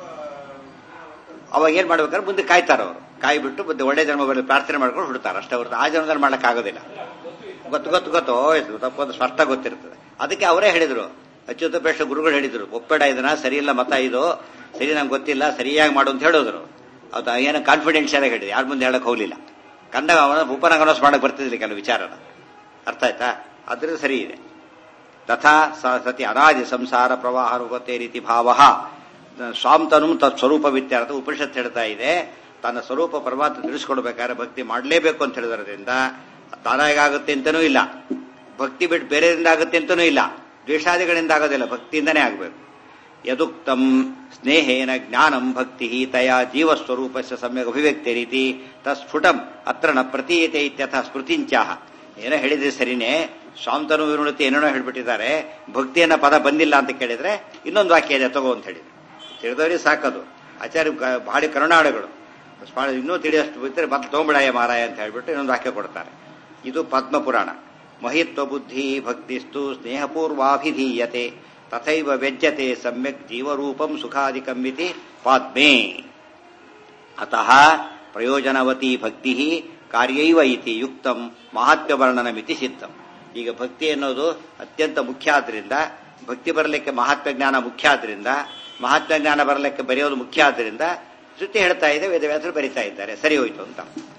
ಅವಾಗ ಏನ್ ಮಾಡ್ಬೇಕಾದ್ರೆ ಮುಂದೆ ಕಾಯ್ತಾರ ಅವರು ಕಾಯಿ ಬಿಟ್ಟು ಮುಂದೆ ಒಳ್ಳೆ ಜನ್ಮ ಬರಲಿ ಪ್ರಾರ್ಥನೆ ಮಾಡ್ಕೊಂಡು ಹುಡ್ತಾರೆ ಅಷ್ಟೇ ಹೊರತು ಆ ಜನ್ಮದಲ್ಲಿ ಮಾಡ್ಲಿಕ್ಕೆ ಆಗೋದಿಲ್ಲ ಗೊತ್ತು ಗೊತ್ತು ಗೊತ್ತು ಹೋಯ್ತು ತಪ್ಪೊಂದು ಸ್ಪಷ್ಟ ಗೊತ್ತಿರ್ತದೆ ಅದಕ್ಕೆ ಅವರೇ ಹೇಳಿದ್ರು ಅಚ್ಯುತ ಬೇಷ ಗುರುಗಳು ಹೇಳಿದ್ರು ಒಪ್ಪಬೇಡ ಇದನ್ನ ಸರಿ ಇಲ್ಲ ಮತ ಇದು ಸರಿ ನಂಗೆ ಗೊತ್ತಿಲ್ಲ ಸರಿಯಾಗಿ ಮಾಡು ಅಂತ ಹೇಳಿದ್ರು ಅದು ಏನು ಕಾನ್ಫಿಡೆನ್ಷಿಯಲ್ ಆಗಿ ಹೇಳಿದೆ ಯಾರ ಮುಂದೆ ಹೇಳಕ್ ಹೋಗ್ಲಿಲ್ಲ ಕಂಡಾಗ ಅವನ ಓಪನ್ ಅನೌನ್ಸ್ ಮಾಡಕ್ ಬರ್ತಿದ್ಲಿ ಕೆಲವು ವಿಚಾರನ ಅರ್ಥ ಆಯ್ತಾ ಅದ್ರಿಂದ ಸರಿ ಇದೆ ತಥಾ ಸ- ಸತಿ ಅನಾದಿ ಸಂಸಾರ ಪ್ರವಾಹ ರೂಪತೆ ರೀತಿ ಭಾವ ಸ್ವಾಂತನು ತತ್ ಸ್ವರೂಪ ವಿತ್ಯಾರ್ಥ ಉಪನಿಷತ್ ಹೇಳ್ತಾ ಇದೆ ತನ್ನ ಸ್ವರೂಪ ಪರಮಾತ್ಮ ತಿಳಿಸ್ಕೊಡ್ಬೇಕಾದ್ರೆ ಭಕ್ತಿ ಮಾಡಲೇಬೇಕು ಅಂತ ಹೇಳಿದ್ರಿಂದ ತಾನಾಗಾಗುತ್ತೆ ಅಂತನೂ ಇಲ್ಲ ಭಕ್ತಿ ಬಿಟ್ಟು ಬೇರೆಯಿಂದ ಆಗುತ್ತೆ ಅಂತನೂ ಇಲ್ಲ ದ್ವೇಷಾದಿಗಳಿಂದ ಆಗೋದಿಲ್ಲ ಭಕ್ತಿಯಿಂದನೇ ಆಗಬೇಕು ಯದುಕ್ತಂ ಸ್ನೇಹೇನ ಜ್ಞಾನಂ ಭಕ್ತಿ ತಯ ಜೀವಸ್ವರೂಪಸ್ಯ ಸಮ್ಯಕ್ ಅಭಿವ್ಯಕ್ತಿ ರೀತಿ ತಸ್ಫುಟಂ ಅತ್ರ ನ ಪ್ರತೀಯತೆ ಇತ್ಯಥ ಸ್ಮೃತಿಂಚಾಹ ಏನೋ ಹೇಳಿದ್ರೆ ಸರಿನೇ ಸ್ವಾಂತನು ವಿರುಣತಿ ಏನೇನೋ ಹೇಳ್ಬಿಟ್ಟಿದ್ದಾರೆ ಭಕ್ತಿಯನ್ನ ಪದ ಬಂದಿಲ್ಲ ಅಂತ ಕೇಳಿದ್ರೆ ಇನ್ನೊಂದು ವಾಕ್ಯ ಇದೆ ತಗೋ ಅಂತ ಹೇಳಿದ್ರು ತಿಳಿದವರಿಗೆ ಸಾಕದು ಆಚಾರ್ಯ ಗ- ಭಾರಿ ಕರುಣಾಳುಗಳು ಸ್ವ- ಇನ್ನೂ ತಿಳಿಯಷ್ಟು ಬಿದ್ದರೆ ಮತ್ತೆ ತಗೊಂಬಿಡಾಯ ಮಾರಾಯ ಅಂತ ಹೇಳ್ಬಿಟ್ಟು ಇನ್ನೊಂದು ವಾಕ್ಯ ಕೊಡ್ತಾರೆ ಇದು ಪದ್ಮ ಪುರಾಣ ಮಹಿತ್ವ ಬುದ್ಧಿ ಭಕ್ತಿಸ್ತು ಸ್ನೇಹಪೂರ್ವಾಭಿಧೀಯತೆ ತಥೈವ ವ್ಯಜ್ಯತೆ ಸಮ್ಯಕ್ ಜೀವರೂಪಂ ಸುಖಾದಿಕಂ ಇತಿ ಪಾದ್ಮೇ ಅತಃ ಪ್ರಯೋಜನವತಿ ಭಕ್ತಿ ಕಾರ್ಯೈವ ಇತಿ ಯುಕ್ತಂ ಮಹಾತ್ಮ್ಯ ವರ್ಣನಮಿತಿ ಸಿದ್ಧಂ ಈಗ ಭಕ್ತಿ ಅನ್ನೋದು ಅತ್ಯಂತ ಮುಖ್ಯ ಆದ್ರಿಂದ ಭಕ್ತಿ ಬರಲಿಕ್ಕೆ ಮಹಾತ್ಮ ಜ್ಞಾನ ಮುಖ್ಯ ಆದ್ರಿಂದ ಮಹಾತ್ಮ ಜ್ಞಾನ ಬರಲಿಕ್ಕೆ ಬರೆಯೋದು ಮುಖ್ಯ ಆದ್ರಿಂದ ಶ್ರುತಿ ಹೇಳ್ತಾ ಇದೆ ವೇದವ್ಯಾಸರು ಬರಿತಾ ಇದ್ದಾರೆ ಸರಿ ಹೋಯ್ತು ಅಂತ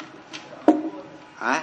ಆ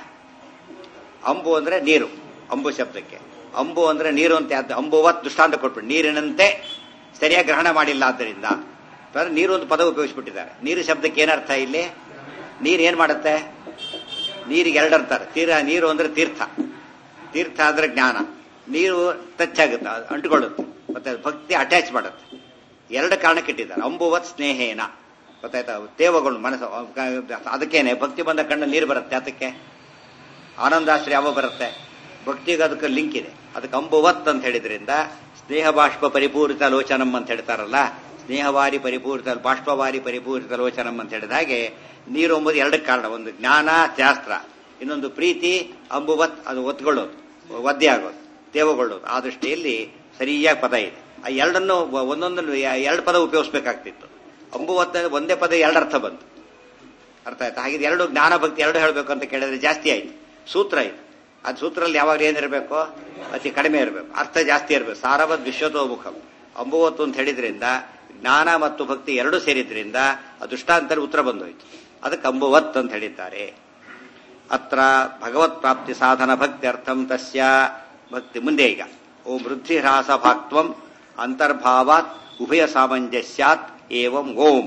ಅಂಬು ಅಂದ್ರೆ ನೀರು ಅಂಬು ಶಬ್ದಕ್ಕೆ ಅಂಬು ಅಂದ್ರೆ ನೀರು ಅಂತ ಯಾವ್ದು? ಅಂಬುವತ್ ದೃಷ್ಟಾಂತ ಕೊಟ್ಬಿಟ್ಟು ನೀರಿನಂತೆ ಸರಿಯಾಗಿ ಗ್ರಹಣ ಮಾಡಿಲ್ಲ ಆದ್ದರಿಂದ ಅಂದ್ರೆ ನೀರು ಒಂದು ಪದ ಉಪಯೋಗಿಸ್ಬಿಟ್ಟಿದ್ದಾರೆ ನೀರು ಶಬ್ದಕ್ಕೆ ಏನರ್ಥ ಇಲ್ಲಿ ನೀರು ಏನ್ ಮಾಡುತ್ತೆ ನೀರಿಗೆ ಎರಡರ್ತಾರೆ ತೀರ ನೀರು ಅಂದ್ರೆ ತೀರ್ಥ ತೀರ್ಥ ಅಂದ್ರೆ ಜ್ಞಾನ ನೀರು ಟಚ್ ಆಗುತ್ತೆ ಅದು ಅಂಟುಕೊಳ್ಳುತ್ತೆ ಮತ್ತೆ ಅದು ಭಕ್ತಿ ಅಟ್ಯಾಚ್ ಮಾಡುತ್ತೆ ಎರಡು ಕಾರಣಕ್ಕೆ ಇಟ್ಟಿದ್ದಾರೆ ಅಂಬುವತ್ ಸ್ನೇಹೇನ ಗೊತ್ತಾಯ್ತಾ ತೇವಗಳು ಮನಸ್ಸು ಅದಕ್ಕೇನೆ ಭಕ್ತಿ ಬಂದ ಕಣ್ಣಲ್ಲಿ ನೀರು ಬರುತ್ತೆ ಅದಕ್ಕೆ ಆನಂದಾಶ್ರಯ ಯಾವ ಬರುತ್ತೆ ಭಕ್ತಿಗೆ ಅದಕ್ಕೆ ಲಿಂಕ್ ಇದೆ ಅದಕ್ಕೆ ಅಂಬುವತ್ ಅಂತ ಹೇಳಿದ್ರಿಂದ ಸ್ನೇಹ ಬಾಷ್ಪ ಪರಿಪೂರಿತ ಲೋಚನಂ ಅಂತ ಹೇಳ್ತಾರಲ್ಲ ಸ್ನೇಹವಾರಿ ಪರಿಪೂರಿತ ಬಾಷ್ಪವಾರಿ ಪರಿಪೂರಿತ ಲೋಚನಂ ಅಂತ ಹೇಳಿದ ಹಾಗೆ ನೀರು ಎಂಬುದು ಎರಡಕ್ಕೆ ಕಾರಣ ಒಂದು ಜ್ಞಾನ ಶಾಸ್ತ್ರ ಇನ್ನೊಂದು ಪ್ರೀತಿ ಅಂಬುವತ್ ಅದು ಒತ್ಕೊಳ್ಳೋದು ಒದ್ದೆ ಆಗೋದು ತೇವಗೊಳ್ಳೋದು ಆ ದೃಷ್ಟಿಯಲ್ಲಿ ಸರಿಯಾಗಿ ಪದ ಇದೆ ಆ ಎರಡನ್ನು ಒಂದೊಂದನ್ನು ಎರಡು ಪದ ಉಪಯೋಗಿಸ್ಬೇಕಾಗ್ತಿತ್ತು ಅಂಬುವತ್ ಅಂದ್ರೆ ಒಂದೇ ಪದ ಎರಡು ಅರ್ಥ ಬಂತು ಅರ್ಥ ಆಯ್ತಾ ಹಾಗೆ ಎರಡು ಜ್ಞಾನ ಭಕ್ತಿ ಎರಡು ಹೇಳಬೇಕು ಅಂತ ಕೇಳಿದ್ರೆ ಜಾಸ್ತಿ ಆಯ್ತು ಸೂತ್ರ ಇದು ಅದು ಸೂತ್ರದಲ್ಲಿ ಯಾವಾಗ ಏನಿರಬೇಕು ಅತಿ ಕಡಿಮೆ ಇರಬೇಕು ಅರ್ಥ ಜಾಸ್ತಿ ಇರಬೇಕು ಸಾರವದ್ ವಿಶ್ವತೋಮುಖ ಅಂಬುವತ್ತು ಅಂತ ಹೇಳಿದ್ರಿಂದ ಜ್ಞಾನ ಮತ್ತು ಭಕ್ತಿ ಎರಡು ಸೇರಿದ್ರಿಂದ ಆ ದೃಷ್ಟಾಂತದಲ್ಲಿ ಉತ್ತರ ಬಂದೋಯ್ತು ಅದಕ್ಕೆ ಅಂಬುವತ್ ಅಂತ ಹೇಳಿದ್ದಾರೆ ಅತ್ರ ಭಗವತ್ ಪ್ರಾಪ್ತಿ ಸಾಧನ ಭಕ್ತಿ ಅರ್ಥಂ ತಸ್ಯ ಭಕ್ತಿ ಮುಂದೆ ಈಗ ಓಂ ವೃದ್ಧಿ ಹ್ರಾಸ ಭಾಕ್ತ್ವಂ ಅಂತರ್ಭಾವಾತ್ ಉಭಯ ಸಾಮಂಜಸ್ಯಾತ್ ಏವಂ ಓಂ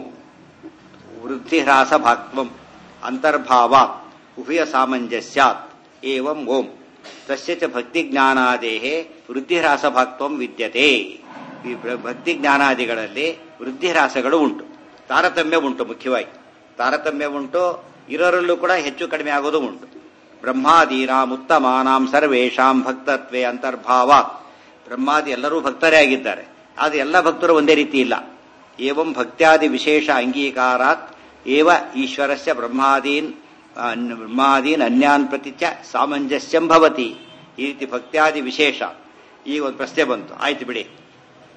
ವೃದ್ಧಿ ಹ್ರಾಸ ಭಾಕ್ತ್ವಂ ಅಂತರ್ಭಾವಾತ್ ಉಭಯ ಸಾಮಂಜಸ್ಯಾತ್ ಏವಂ ಓಂ ತಸ್ಯ ಚ ಭಕ್ತಿ ಜ್ಞಾನಾದೇಹೆ ವೃದ್ಧಿ ಹ್ರಾಸ ಭಾಕ್ತ್ವಂ ವಿದ್ಯತೆ ಈ ಭ- ಭಕ್ತಿ ಜ್ಞಾನಾದಿಗಳಲ್ಲಿ ವೃದ್ಧಿ ಹ್ರಾಸಗಳು ಉಂಟು ತಾರತಮ್ಯ ಉಂಟು ಮುಖ್ಯವಾಗಿ ತಾರತಮ್ಯ ಉಂಟು ಇರೋರಲ್ಲೂ ಕೂಡ ಹೆಚ್ಚು ಕಡಿಮೆ ಆಗೋದು ಉಂಟು ಬ್ರಹ್ಮಾದೀನಾಂ ಉತ್ತಮಾನಾಂ ಸರ್ವೇಷಾಂ ಭಕ್ತತ್ವೇ ಅಂತರ್ಭಾವಾತ್ ಬ್ರಹ್ಮಾದಿ ಎಲ್ಲರೂ ಭಕ್ತರೇ ಆಗಿದ್ದಾರೆ ಆದರೆ ಎಲ್ಲ ಭಕ್ತರು ಒಂದೇ ರೀತಿ ಇಲ್ಲ ಏವಂ ಭಕ್ತ್ಯಾದಿ ವಿಶೇಷ ಅಂಗೀಕಾರಾತ್ ಏವ ಈಶ್ವರಸ್ಯ ಬ್ರಹ್ಮಾದೀನ್ ಅನ್- ಬ್ರಹ್ಮಾದೀನ್ ಅನ್ಯಾನ್ ಪ್ರತಿ ಚ ಸಾಮಂಜಸ್ಯಂ ಭವತಿ ಈ ರೀತಿ ಭಕ್ತ್ಯಾದಿ ವಿಶೇಷ ಈಗ ಒಂದು ಪ್ರಶ್ನೆ ಬಂತು ಆಯ್ತು ಬಿಡಿ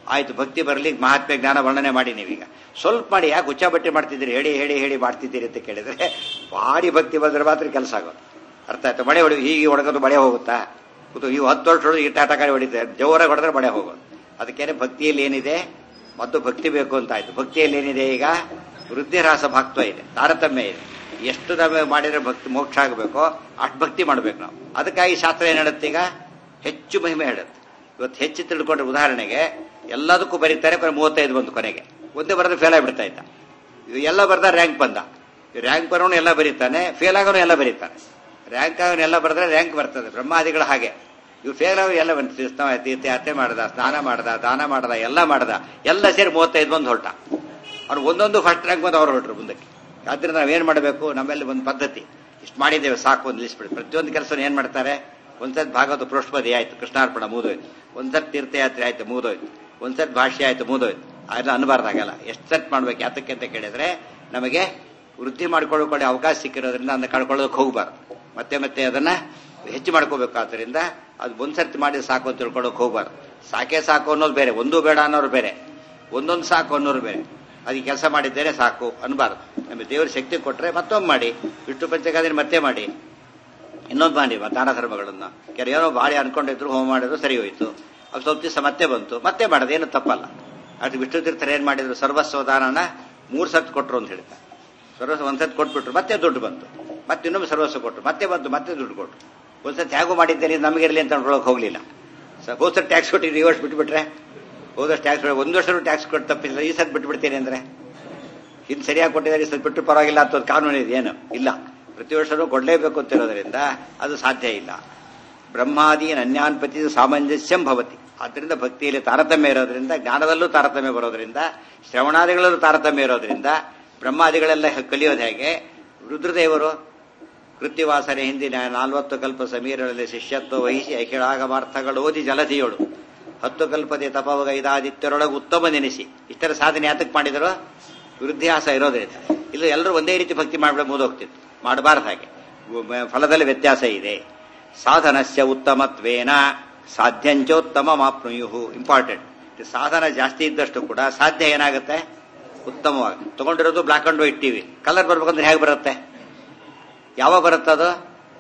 ಆಯ್ತು ಭಕ್ತಿ ಬರಲಿ ಮಹಾತ್ಮೆ ಜ್ಞಾನ ವರ್ಣನೆ ಮಾಡಿ ನೀವೀಗ ಸ್ವಲ್ಪ ಮಾಡಿ ಯಾಕೆ ಹುಚ್ಚ ಬಟ್ಟೆ ಮಾಡ್ತಿದ್ದೀರಿ ಹೇಳಿ ಹೇಳಿ ಹೇಳಿ ಮಾಡ್ತಿದ್ದೀರಿ ಅಂತ ಕೇಳಿದ್ರೆ ಭಾರಿ ಭಕ್ತಿ ಬಂದ್ರೆ ಮಾತ್ರ ಕೆಲಸ ಆಗೋದು ಅರ್ಥ ಆಯ್ತು ಮಳೆ ಹೊಡಿ ಹೀಗೆ ಹೊಡ್ಕೊಂಡು ಮಳೆ ಹೋಗುತ್ತಾ ಇದು ಇವು ಹತ್ತು ವರ್ಷ ಹೊಡೆದು ಈ ಟಾಟಕಾರಿ ಹೊಡಿತಾರೆ ಜೋರಾಗಿ ಹೊಡೆದ್ರೆ ಮಳೆ ಹೋಗೋದು ಅದಕ್ಕೇನೆ ಭಕ್ತಿಯಲ್ಲಿ ಏನಿದೆ ಮತ್ತು ಭಕ್ತಿ ಬೇಕು ಅಂತ ಆಯ್ತು ಭಕ್ತಿಯಲ್ಲಿ ಏನಿದೆ ಈಗ ವೃದ್ಧಿರಾಸ ಭಕ್ತ ಇದೆ ತಾರತಮ್ಯ ಇದೆ ಎಷ್ಟು ನಾವು ಮಾಡಿದ್ರೆ ಭಕ್ತಿ ಮೋಕ್ಷ ಆಗಬೇಕೋ ಅಷ್ಟು ಭಕ್ತಿ ಮಾಡ್ಬೇಕು ನಾವು ಅದಕ್ಕಾಗಿ ಶಾಸ್ತ್ರ ಏನ್ ಹೇಳುತ್ತೆ ಈಗ ಹೆಚ್ಚು ಮಹಿಮೆ ಹೇಳುತ್ತೆ ಇವತ್ತು ಹೆಚ್ಚು ತಿಳ್ಕೊಂಡ್ರೆ ಉದಾಹರಣೆಗೆ ಎಲ್ಲದಕ್ಕೂ ಬರೀತಾರೆ ಕೊನೆ ಮೂವತ್ತೈದು ಬಂತು ಕೊನೆಗೆ ಒಂದೇ ಬರೆದ್ರೆ ಫೇಲ್ ಆಗಿಬಿಡ್ತಾ ಇದ್ದ ಇವು ಎಲ್ಲ ಬರ್ದ ರ್ಯಾಂಕ್ ಬಂದ ರ್ಯಾಂಕ್ ಬರೋನು ಎಲ್ಲ ಬರೀತಾನೆ ಫೇಲ್ ಆಗೋನು ಎಲ್ಲ ಬರೀತಾನೆ ರ್ಯಾಂಕ್ ಆಗೋನು ಎಲ್ಲ ಬರೆದ್ರೆ ರ್ಯಾಂಕ್ ಬರ್ತದೆ ಬ್ರಹ್ಮಾದಿಗಳು ಹಾಗೆ ಇವು ಫೇಲ್ ಆಗೋ ಎಲ್ಲ ಬಂತು ತೀರ್ಥ ತೀರ್ಥಯಾತ್ರೆ ಮಾಡ್ದ ಸ್ನಾನ ಮಾಡ್ದ ದಾನ ಮಾಡ್ದ ಎಲ್ಲ ಮಾಡ್ದ ಎಲ್ಲ ಸೇರಿ ಮೂವತ್ತೈದು ಬಂದು ಹೊರಟ ಅವ್ರು ಒಂದೊಂದು ಫಸ್ಟ್ ರ್ಯಾಂಕ್ ಬಂದು ಅವ್ರು ಹೊರಟ್ರು ಮುಂದಕ್ಕೆ ಆದ್ರಿಂದ ನಾವೇನ್ ಮಾಡಬೇಕು ನಮ್ಮಲ್ಲಿ ಒಂದು ಪದ್ಧತಿ ಇಷ್ಟು ಮಾಡಿದ್ದೇವೆ ಸಾಕು ಒಂದು ಲಿಸ್ಟ್ ಬಿಡಿ ಪ್ರತಿಯೊಂದು ಕೆಲಸ ಏನ್ ಮಾಡ್ತಾರೆ ಒಂದ್ಸತ್ ಭಾಗವತ ಪೃಷ್ಠಪದಿ ಆಯ್ತು ಕೃಷ್ಣಾರ್ಪಣ ಮೂದೋಯ್ತು ಒಂದ್ಸತ್ ತೀರ್ಥಯಾತ್ರೆ ಆಯ್ತು ಮೂದೋಯ್ತು ಒಂದ್ಸತ್ ಭಾಷ್ಯ ಆಯ್ತು ಮೂದೋಯ್ತು ಅದನ್ನ ಅನ್ಬಾರ್ದಾಗಲ್ಲ ಎಷ್ಟು ಸತ್ ಮಾಡ್ಬೇಕು ಯಾತಕ್ಕೆ ಅಂತ ಕೇಳಿದ್ರೆ ನಮಗೆ ವೃದ್ಧಿ ಮಾಡ್ಕೊಳ್ಳೋಕೊಳ್ಳಿ ಅವಕಾಶ ಸಿಕ್ಕಿರೋದ್ರಿಂದ ಅದನ್ನ ಕಳ್ಕೊಳ್ಳೋದಕ್ಕೆ ಹೋಗ್ಬಾರ್ದು ಮತ್ತೆ ಮತ್ತೆ ಅದನ್ನ ಹೆಚ್ಚು ಮಾಡ್ಕೋಬೇಕು ಆದ್ರಿಂದ ಅದು ಒಂದ್ಸರ್ತಿ ಮಾಡಿ ಸಾಕು ಅಂತ ತಿಳ್ಕೊಳ್ಳೋಕೆ ಹೋಗ್ಬಾರ್ದು ಸಾಕೆ ಸಾಕು ಅನ್ನೋದು ಬೇರೆ ಒಂದು ಬೇಡ ಅನ್ನೋರು ಬೇರೆ ಒಂದೊಂದು ಸಾಕು ಅನ್ನೋರು ಬೇರೆ ಅದಕ್ಕೆ ಕೆಲಸ ಮಾಡಿದ್ದೇನೆ ಸಾಕು ಅನ್ಬಾರ್ದು ನಮಗೆ ದೇವ್ರ ಶಕ್ತಿ ಕೊಟ್ರೆ ಮತ್ತೊಮ್ಮೆ ಮಾಡಿ ವಿಷ್ಣು ಪಂಚಕಾದಿನ ಮತ್ತೆ ಮಾಡಿ ಇನ್ನೊಂದು ಮಾಡಿ ದಾನ ಧರ್ಮಗಳನ್ನ ಕೆಲ ಏನೋ ಭಾರಿ ಅನ್ಕೊಂಡಿದ್ರು ಹೋಮ ಮಾಡಿದ್ರು ಸರಿ ಹೋಯ್ತು ಅದು ಸ್ವಲ್ಪ ದಿವಸ ಮತ್ತೆ ಬಂತು ಮತ್ತೆ ಮಾಡೋದು ಏನು ತಪ್ಪಲ್ಲ ಅದು ವಿಷ್ಣು ತೀರ್ಥರು ಏನ್ ಮಾಡಿದ್ರು ಸರ್ವಸ್ವ ದಾನನ ಮೂರ್ ಸತ್ ಕೊಟ್ರು ಅಂತ ಹೇಳ್ತಾರೆ ಸರ್ವಸ್ವ ಒಂದ್ಸತ್ ಕೊಟ್ಬಿಟ್ರು ಮತ್ತೆ ದುಡ್ಡು ಬಂತು ಮತ್ತೆ ಇನ್ನೊಮ್ಮೆ ಸರ್ವಸ್ವ ಕೊಟ್ರು ಮತ್ತೆ ಬಂತು ಮತ್ತೆ ದುಡ್ಡು ಕೊಟ್ರು ಒಂದ್ಸತಿ ಹೇಗೋ ಮಾಡಿದ್ದೇನೆ ಇದು ನಮಗಿರ್ಲಿ ಅಂತ ಅನ್ಕೊಳಕ್ ಹೋಗ್ಲಿಲ್ಲ ಹೋದ ಟ್ಯಾಕ್ಸ್ ಕೊಟ್ಟು ರಿವರ್ಸ್ ಬಿಟ್ಬಿಟ್ರೆ ಹೋದಷ್ಟು ಟ್ಯಾಕ್ಸ್ ಒಂದು ವರ್ಷ ಟ್ಯಾಕ್ಸ್ ಕೊಟ್ಟು ತಪ್ಪಿಲ್ಲ ಈ ಸತ್ ಬಿಟ್ಬಿಡ್ತೇನೆ ಅಂದ್ರೆ ಇನ್ನು ಸರಿಯಾಗಿ ಕೊಟ್ಟಿದ್ದಾರೆ ಈ ಸತ್ ಬಿಟ್ಟು ಪರವಾಗಿಲ್ಲ ಅಂತ ಕಾನೂನು ಇದೆ ಏನು ಇಲ್ಲ ಪ್ರತಿ ವರ್ಷನೂ ಕೊಡಲೇಬೇಕು ಅಂತಿರೋದ್ರಿಂದ ಅದು ಸಾಧ್ಯ ಇಲ್ಲ ಬ್ರಹ್ಮಾದಿ ಅನ್ಯಾನ್ಪತಿ ಸಾಮಂಜಸ್ಯಂ ಭವತಿ ಆದ್ದರಿಂದ ಭಕ್ತಿಯಲ್ಲಿ ತಾರತಮ್ಯ ಇರೋದ್ರಿಂದ ಜ್ಞಾನದಲ್ಲೂ ತಾರತಮ್ಯ ಬರೋದ್ರಿಂದ ಶ್ರವಣಾದಿಗಳಲ್ಲೂ ತಾರತಮ್ಯ ಇರೋದ್ರಿಂದ ಬ್ರಹ್ಮಾದಿಗಳೆಲ್ಲ ಕಲಿಯೋದು ಹೇಗೆ ರುದ್ರದೇವರು ಕೃತ್ಯವಾಸನೆ ಹಿಂದಿನ ನಾಲ್ವತ್ತು ಕಲ್ಪ ಸಮೀರಗಳಲ್ಲಿ ಶಿಷ್ಯತ್ವ ವಹಿಸಿ ಅಖಿಳಾಗಮಾರ್ಥಗಳು ಓದಿ ಜಲಧಿಯೋಳು ಹತ್ತು ಕಲ್ಪದೆ ತಪವಗೈದಾದಿತ್ಯರೊಳಗೆ ಉತ್ತಮ ನೆನೆಸಿ ಇಷ್ಟರ ಸಾಧನೆ ಯಾತಕ್ಕೆ ಮಾಡಿದರು ವೃದ್ಧಿಹಾಸ ಇರೋದ್ರಿಂದ ಇಲ್ಲ ಎಲ್ಲರೂ ಒಂದೇ ರೀತಿ ಭಕ್ತಿ ಮಾಡ್ಬೇಕು ಮುದೋಗ್ತಿತ್ತು ಮಾಡಬಾರ್ದು ಹಾಗೆ ಫಲದಲ್ಲಿ ವ್ಯತ್ಯಾಸ ಇದೆ ಸಾಧನಸ್ಯ ಉತ್ತಮತ್ವೇನ ಸಾಧ್ಯಂಚೋತ್ತಮ ಮಾಪ್ನುಯು ಇಂಪಾರ್ಟೆಂಟ್ ಸಾಧನ ಜಾಸ್ತಿ ಇದ್ದಷ್ಟು ಕೂಡ ಸಾಧ್ಯ ಏನಾಗುತ್ತೆ ಉತ್ತಮವಾಗಿ ತಗೊಂಡಿರೋದು black and white TV colour ಬರ್ಬೇಕಂದ್ರೆ ಹೇಗೆ ಬರುತ್ತೆ ಯಾವಾಗ ಬರುತ್ತೆ ಅದು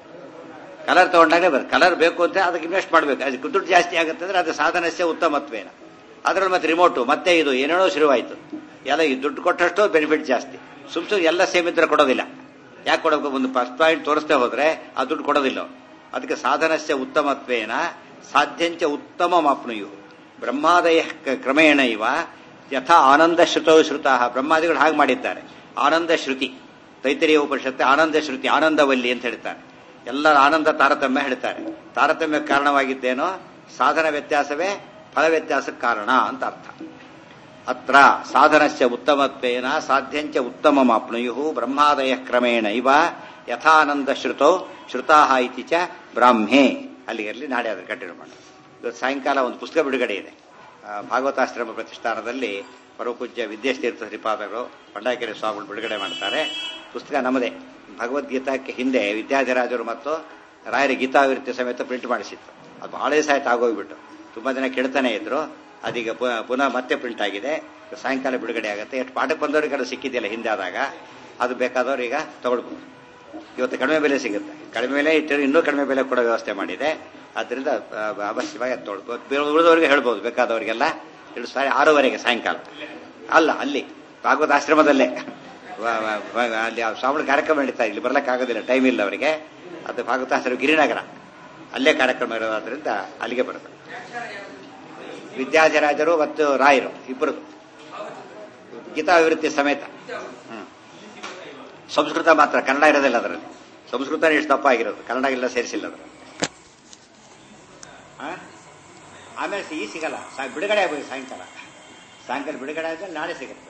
ಕಲರ್ ತಗೊಂಡಾಗಲೇ ಬರುತ್ತೆ ಕಲರ್ ಬೇಕು ಅಂತ ಅದಕ್ಕೆ ಇನ್ವೆಸ್ಟ್ ಮಾಡಬೇಕು ಅದಕ್ಕೆ ದುಡ್ಡು ಜಾಸ್ತಿ ಆಗುತ್ತೆ ಅಂದ್ರೆ ಅದು ಸಾಧನಸ್ಯ ಉತ್ತಮತ್ವೇನ ಅದ್ರಲ್ಲಿ ಮತ್ತೆ ರಿಮೋಟು ಮತ್ತೆ ಇದು ಏನೇನೋ ಶುರುವಾಯಿತು ಎಲ್ಲ ಈ ದುಡ್ಡು ಕೊಟ್ಟಷ್ಟು ಬೆನಿಫಿಟ್ ಜಾಸ್ತಿ ಸುಮ್ ಸುಮ್ ಎಲ್ಲ ಸೇಮ್ ಇದ್ರೆ ಕೊಡೋದಿಲ್ಲ ಯಾಕೆ ಕೊಡಬೇಕು ಒಂದು ಫಸ್ಟ್ ಪಾಯಿಂಟ್ ತೋರಿಸ್ತೇ ಹೋದ್ರೆ ಆ ದುಡ್ಡು ಕೊಡೋದಿಲ್ಲ ಅದಕ್ಕೆ ಸಾಧನಸ್ಯ ಉತ್ತಮತ್ವೇನ ಸಾಧ್ಯಂಚ ಉತ್ತಮ ಮಾಪ್ನುಯು ಬ್ರಹ್ಮಾದಯ ಕ್ರಮೇಣ ಇವ ಯಥಾ ಆನಂದ ಶ್ರುತೋ ಶ್ರುತ ಬ್ರಹ್ಮಾದಿಗಳು ಹಾಗೆ ಮಾಡಿದ್ದಾರೆ ಆನಂದ ಶ್ರುತಿ ತೈತರಿಯ ಉಪನಿಷತ್ತೆ ಆನಂದ ಶ್ರುತಿ ಆನಂದವಲ್ಲಿ ಅಂತ ಹೇಳ್ತಾರೆ ಎಲ್ಲರ ಆನಂದ ತಾರತಮ್ಯ ಹೇಳ್ತಾರೆ ತಾರತಮ್ಯ ಕಾರಣವಾಗಿದ್ದೇನೋ ಸಾಧನ ವ್ಯತ್ಯಾಸವೇ ಫಲ ವ್ಯತ್ಯಾಸಕ್ಕೆ ಕಾರಣ ಅಂತ ಅರ್ಥ ಅತ್ರ ಸಾಧನಸ್ಯ ಉತ್ತಮತ್ವೇನ ಸಾಧ್ಯಂಚ ಉತ್ತಮ ಮಾಪ್ನುಯು ಬ್ರಹ್ಮಾದಯ ಕ್ರಮೇಣ ಇವ ಯಥಾನಂದ ಶ್ರುತೋ ಶ್ರುತಾ ಇತಿ ಚ ಬ್ರಾಹ್ಮೆ ಅಲ್ಲಿಗಿರಲಿ ನಾಳೆ ಅದನ್ನು ಕಂಟಿನ್ಯೂ ಮಾಡಿ ಇವತ್ತು ಸಾಯಂಕಾಲ ಒಂದು ಪುಸ್ತಕ ಬಿಡುಗಡೆ ಇದೆ ಭಾಗವತಾಶ್ರಮ ಪ್ರತಿಷ್ಠಾನದಲ್ಲಿ ಪರಮಪೂಜ್ಯ ವಿದ್ಯಾತೀರ್ಥ ಶ್ರೀಪಾದಗಳು ಪಂಡಾಕೆರೆ ಸ್ವಾಮಿಗಳು ಬಿಡುಗಡೆ ಮಾಡ್ತಾರೆ ಪುಸ್ತಕ ನಮ್ಮದೇ ಭಗವದ್ಗೀತಾಕ್ಕೆ ಹಿಂದೆ ವಿದ್ಯಾಧಿರಾಜರು ಮತ್ತು ರಾಯರ ಗೀತಾವಿರುತ್ತಿ ಸಮೇತ ಪ್ರಿಂಟ್ ಮಾಡಿಸಿತ್ತು ಅದು ಬಹಳ ದಿವಸ ಆಯ್ತು ಆಗೋಗ್ಬಿಟ್ಟು ತುಂಬಾ ಜನ ಕೇಳ್ತಾನೆ ಇದ್ರು ಅದೀಗ ಪುನಃ ಮತ್ತೆ ಪ್ರಿಂಟ್ ಆಗಿದೆ ಸಾಯಂಕಾಲ ಬಿಡುಗಡೆ ಆಗುತ್ತೆ ಎಷ್ಟು ಪಾಠಕ್ಕೆ ಬಂದವರಿಗೆ ಅದು ಸಿಕ್ಕಿದೆಯಲ್ಲ ಹಿಂದೆ ಆದಾಗ ಅದು ಬೇಕಾದವ್ರು ಈಗ ತಗೊಳ್ಬೋದು ಇವತ್ತು ಕಡಿಮೆ ಬೆಲೆ ಸಿಗುತ್ತೆ ಕಡಿಮೆ ಬೆಲೆ ಇಟ್ಟರೆ ಇನ್ನೂ ಕಡಿಮೆ ಬೆಲೆ ಕೊಡೋ ವ್ಯವಸ್ಥೆ ಮಾಡಿದೆ ಅದರಿಂದ ಅವಶ್ಯವಾಗಿ ಅದು ತೊಗೊಳ್ಬೋದು ಉಳಿದವರಿಗೆ ಹೇಳ್ಬೋದು ಬೇಕಾದವರಿಗೆಲ್ಲ ಎರಡು ಸಾರಿ ಆರೂವರೆಗೆ ಸಾಯಂಕಾಲ ಅಲ್ಲ ಅಲ್ಲಿ ಭಾಗವತ ಆಶ್ರಮದಲ್ಲೇ ಅಲ್ಲಿ ಸ್ವಾಮಿ ಕಾರ್ಯಕ್ರಮ ನಡೀತಾ ಇಲ್ಲಿ ಬರ್ಲಿಕ್ಕಾಗೋದಿಲ್ಲ ಟೈಮ್ ಇಲ್ಲ ಅವರಿಗೆ ಅದು ಭಾಗವತಾಶ್ರಮ ಗಿರಿನಗರ ಅಲ್ಲೇ ಕಾರ್ಯಕ್ರಮ ಇರೋದ್ರಿಂದ ಅಲ್ಲಿಗೆ ಬರುತ್ತೆ ವಿದ್ಯಾಧಿರಾಜರು ಮತ್ತು ರಾಯರು ಇಬ್ಬರದು ಗೀತಾಭಿವೃದ್ಧಿ ಸಮೇತ ಹ್ಮ್ ಸಂಸ್ಕೃತ ಮಾತ್ರ ಕನ್ನಡ ಇರೋದಿಲ್ಲ ಅದರಲ್ಲಿ ಸಂಸ್ಕೃತ ಎಷ್ಟು ತಪ್ಪ ಆಗಿರೋದು ಕನ್ನಡ ಎಲ್ಲ ಸೇರಿಸಿಲ್ಲ ಅದರಲ್ಲಿ ಆಮೇಲೆ ಈ ಸಿಗಲ್ಲ ಬಿಡುಗಡೆ ಆಗ್ಬೇಕು ಸಾಯಂಕಾಲ ಸಾಯಂಕಾಲ ಬಿಡುಗಡೆ ಆದ್ಮೇಲೆ ನಾಳೆ ಸಿಗುತ್ತೆ